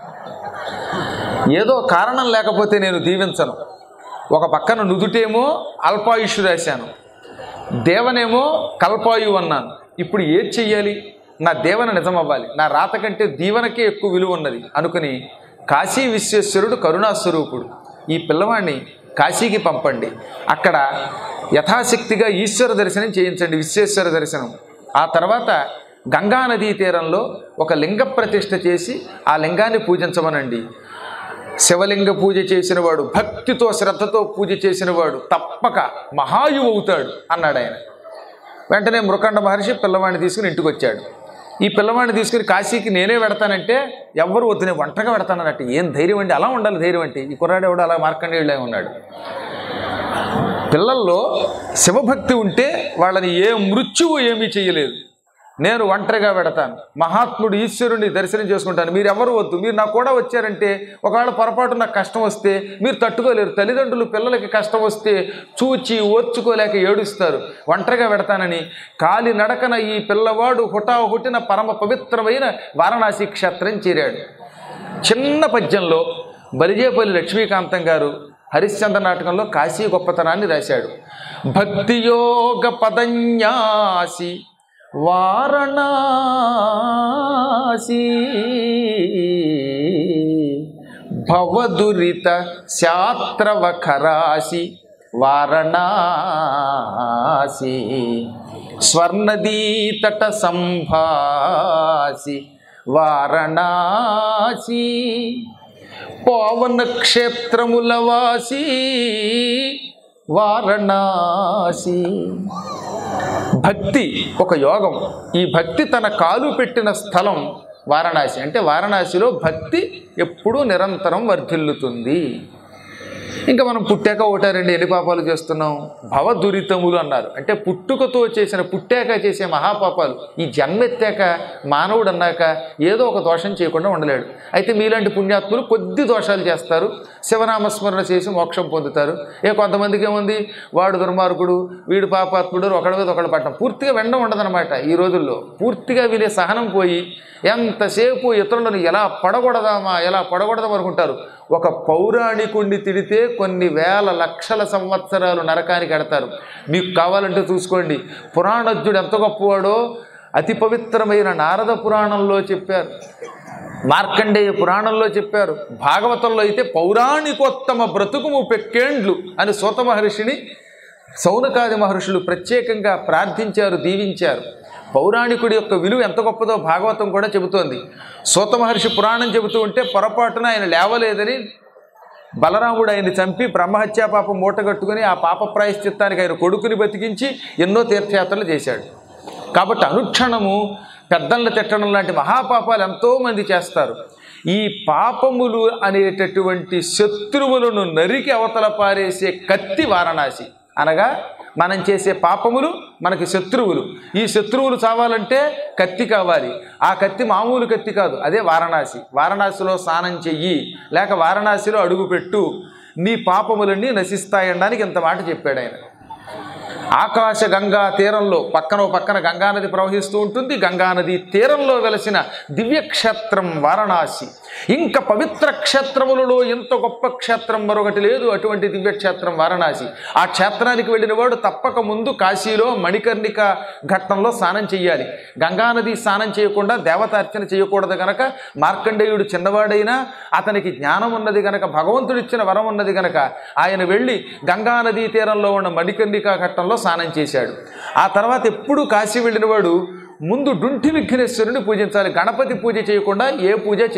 ఏదో కారణం లేకపోతే నేను దీవించను ఒక పక్కన నుదుటేమో అల్పాయుష్ రాశాను దేవనేమో కల్పాయు అన్నాను ఇప్పుడు ఏది చెయ్యాలి నా దేవన నిజం అవ్వాలి నా రాత కంటే దీవనకే ఎక్కువ విలువ ఉన్నది అనుకుని కాశీ విశ్వేశ్వరుడు కరుణాస్వరూపుడు ఈ పిల్లవాడిని కాశీకి పంపండి అక్కడ యథాశక్తిగా ఈశ్వర దర్శనం చేయించండి విశ్వేశ్వర దర్శనం ఆ తర్వాత గంగా నదీ తీరంలో ఒక లింగ ప్రతిష్ఠ చేసి ఆ లింగాన్ని పూజించమనండి శివలింగ పూజ చేసినవాడు భక్తితో శ్రద్ధతో పూజ చేసినవాడు తప్పక మహాయువు అవుతాడు అన్నాడు ఆయన వెంటనే మృకండ మహర్షి పిల్లవాడిని తీసుకుని ఇంటికి వచ్చాడు ఈ పిల్లవాడిని తీసుకుని కాశీకి నేనే పెడతానంటే ఎవ్వరు వద్దు నేను ఒంటరిగా పెడతానన్నట్టు ఏం ధైర్యం అండి అలా ఉండాలి ధైర్యం అంటే ఈ కుర్రాడు ఎవడు అలా మార్కండేయుడే ఉన్నాడు పిల్లల్లో శివభక్తి ఉంటే వాళ్ళని ఏ మృత్యువు ఏమీ చేయలేదు నేను ఒంటరిగా పెడతాను మహాత్ముడు ఈశ్వరుని దర్శనం చేసుకుంటాను మీరు ఎవరు వద్దు మీరు నాకు కూడా వచ్చారంటే ఒకవేళ పొరపాటు నాకు కష్టం వస్తే మీరు తట్టుకోలేరు తల్లిదండ్రులు పిల్లలకి కష్టం వస్తే చూచి ఓర్చుకోలేక ఏడుస్తారు ఒంటరిగా పెడతానని కాలి నడకన ఈ పిల్లవాడు హుటా హుట్టిన పరమ పవిత్రమైన వారణాసి క్షేత్రం చేరాడు చిన్న పద్యంలో బలిజేపల్లి లక్ష్మీకాంతం గారు హరిశ్చంద్ర నాటకంలో కాశీ గొప్పతనాన్ని రాశాడు భక్తియోగ పదన్యాసి వారణాసి భవదురిత శాత్రవఖరాసి వారణాసి స్వర్ణదీతట సంభాసి వారణాసి పవన క్షేత్రముల వాసి వారణాసి భక్తి ఒక యోగం ఈ భక్తి తన కాలు పెట్టిన స్థలం వారణాసి అంటే వారణాసిలో భక్తి ఎప్పుడూ నిరంతరం వర్ధిల్లుతుంది ఇంకా మనం పుట్టాక ఒకటారండి ఎన్ని పాపాలు చేస్తున్నాం భవదురితములు అన్నారు అంటే పుట్టుకతో చేసిన పుట్టాక చేసే మహాపాపాలు ఈ జన్మెత్తాక మానవుడు అన్నాక ఏదో ఒక దోషం చేయకుండా ఉండలేడు అయితే మీలాంటి పుణ్యాత్ములు కొద్ది దోషాలు చేస్తారు శివనామస్మరణ చేసి మోక్షం పొందుతారు ఏ కొంతమందికి ఏముంది వాడు దుర్మార్గుడు వీడు పాపాత్ముడు ఒకడి మీద ఒకడు పట్టడం పూర్తిగా వెండం ఉండదన్నమాట ఈ రోజుల్లో పూర్తిగా వీళ్ళే సహనం పోయి ఎంతసేపు ఇతరులను ఎలా పడగొడదామా ఎలా పడగొడదాం అనుకుంటారు ఒక పౌరాణికుణ్ణి తిడితే కొన్ని వేల లక్షల సంవత్సరాలు నరకానికి ఎడతారు మీకు కావాలంటే చూసుకోండి పురాణజ్ఞుడు ఎంత గొప్పవాడో అతి పవిత్రమైన నారద పురాణంలో చెప్పారు మార్కండేయ పురాణంలో చెప్పారు భాగవతంలో అయితే పౌరాణికోత్తమ బ్రతుకుము పెక్కేండ్లు అని సూత మహర్షిని సౌనకాది మహర్షులు ప్రత్యేకంగా ప్రార్థించారు దీవించారు పౌరాణికుడి యొక్క విలువ ఎంత గొప్పదో భాగవతం కూడా చెబుతోంది సూత మహర్షి పురాణం చెబుతూ ఉంటే పొరపాటున ఆయన లేవలేదని బలరాముడు ఆయన్ని చంపి బ్రహ్మహత్యా పాపం మూటగట్టుకుని ఆ పాప ప్రాయశ్చిత్తానికి ఆయన కొడుకుని బతికించి ఎన్నో తీర్థయాత్రలు చేశాడు కాబట్టి అనుక్షణము పెద్దలను తిట్టడం లాంటి మహాపాపాలు ఎంతోమంది చేస్తారు ఈ పాపములు అనేటటువంటి శత్రువులను నరికి అవతల పారేసే కత్తి వారణాసి అనగా మనం చేసే పాపములు మనకి శత్రువులు ఈ శత్రువులు చావాలంటే కత్తి కావాలి ఆ కత్తి మామూలు కత్తి కాదు అదే వారణాసి వారణాసిలో స్నానం చెయ్యి లేక వారణాసిలో అడుగుపెట్టు నీ పాపములన్నీ నశిస్తాయనడానికి ఇంత మాట చెప్పాడు ఆయన ఆకాశ గంగా తీరంలో పక్కన ఓ పక్కన గంగానది ప్రవహిస్తూ ఉంటుంది గంగానది తీరంలో వెలసిన దివ్యక్షేత్రం వారణాసి ఇంకా పవిత్ర క్షేత్రములలో ఎంత గొప్ప క్షేత్రం మరొకటి లేదు అటువంటి దివ్యక్షేత్రం వారణాసి ఆ క్షేత్రానికి వెళ్ళిన వాడు తప్పక ముందు కాశీలో మణికర్ణిక ఘట్టంలో స్నానం చేయాలి గంగానది స్నానం చేయకుండా దేవతార్చన చేయకూడదు గనక మార్కండేయుడు చిన్నవాడైనా అతనికి జ్ఞానం ఉన్నది గనక భగవంతుడిచ్చిన వరం ఉన్నది గనక ఆయన వెళ్ళి గంగానదీ తీరంలో ఉన్న మణికర్ణిక ఘట్టంలో స్నానం చేశాడు ఆ తర్వాత ఎప్పుడు కాశీ వెళ్ళిన వాడు ముందు డుంఠి విఘ్నేశ్వరుని పూజించాలి గణపతి పూజ చేయకుండా ఏ పూజ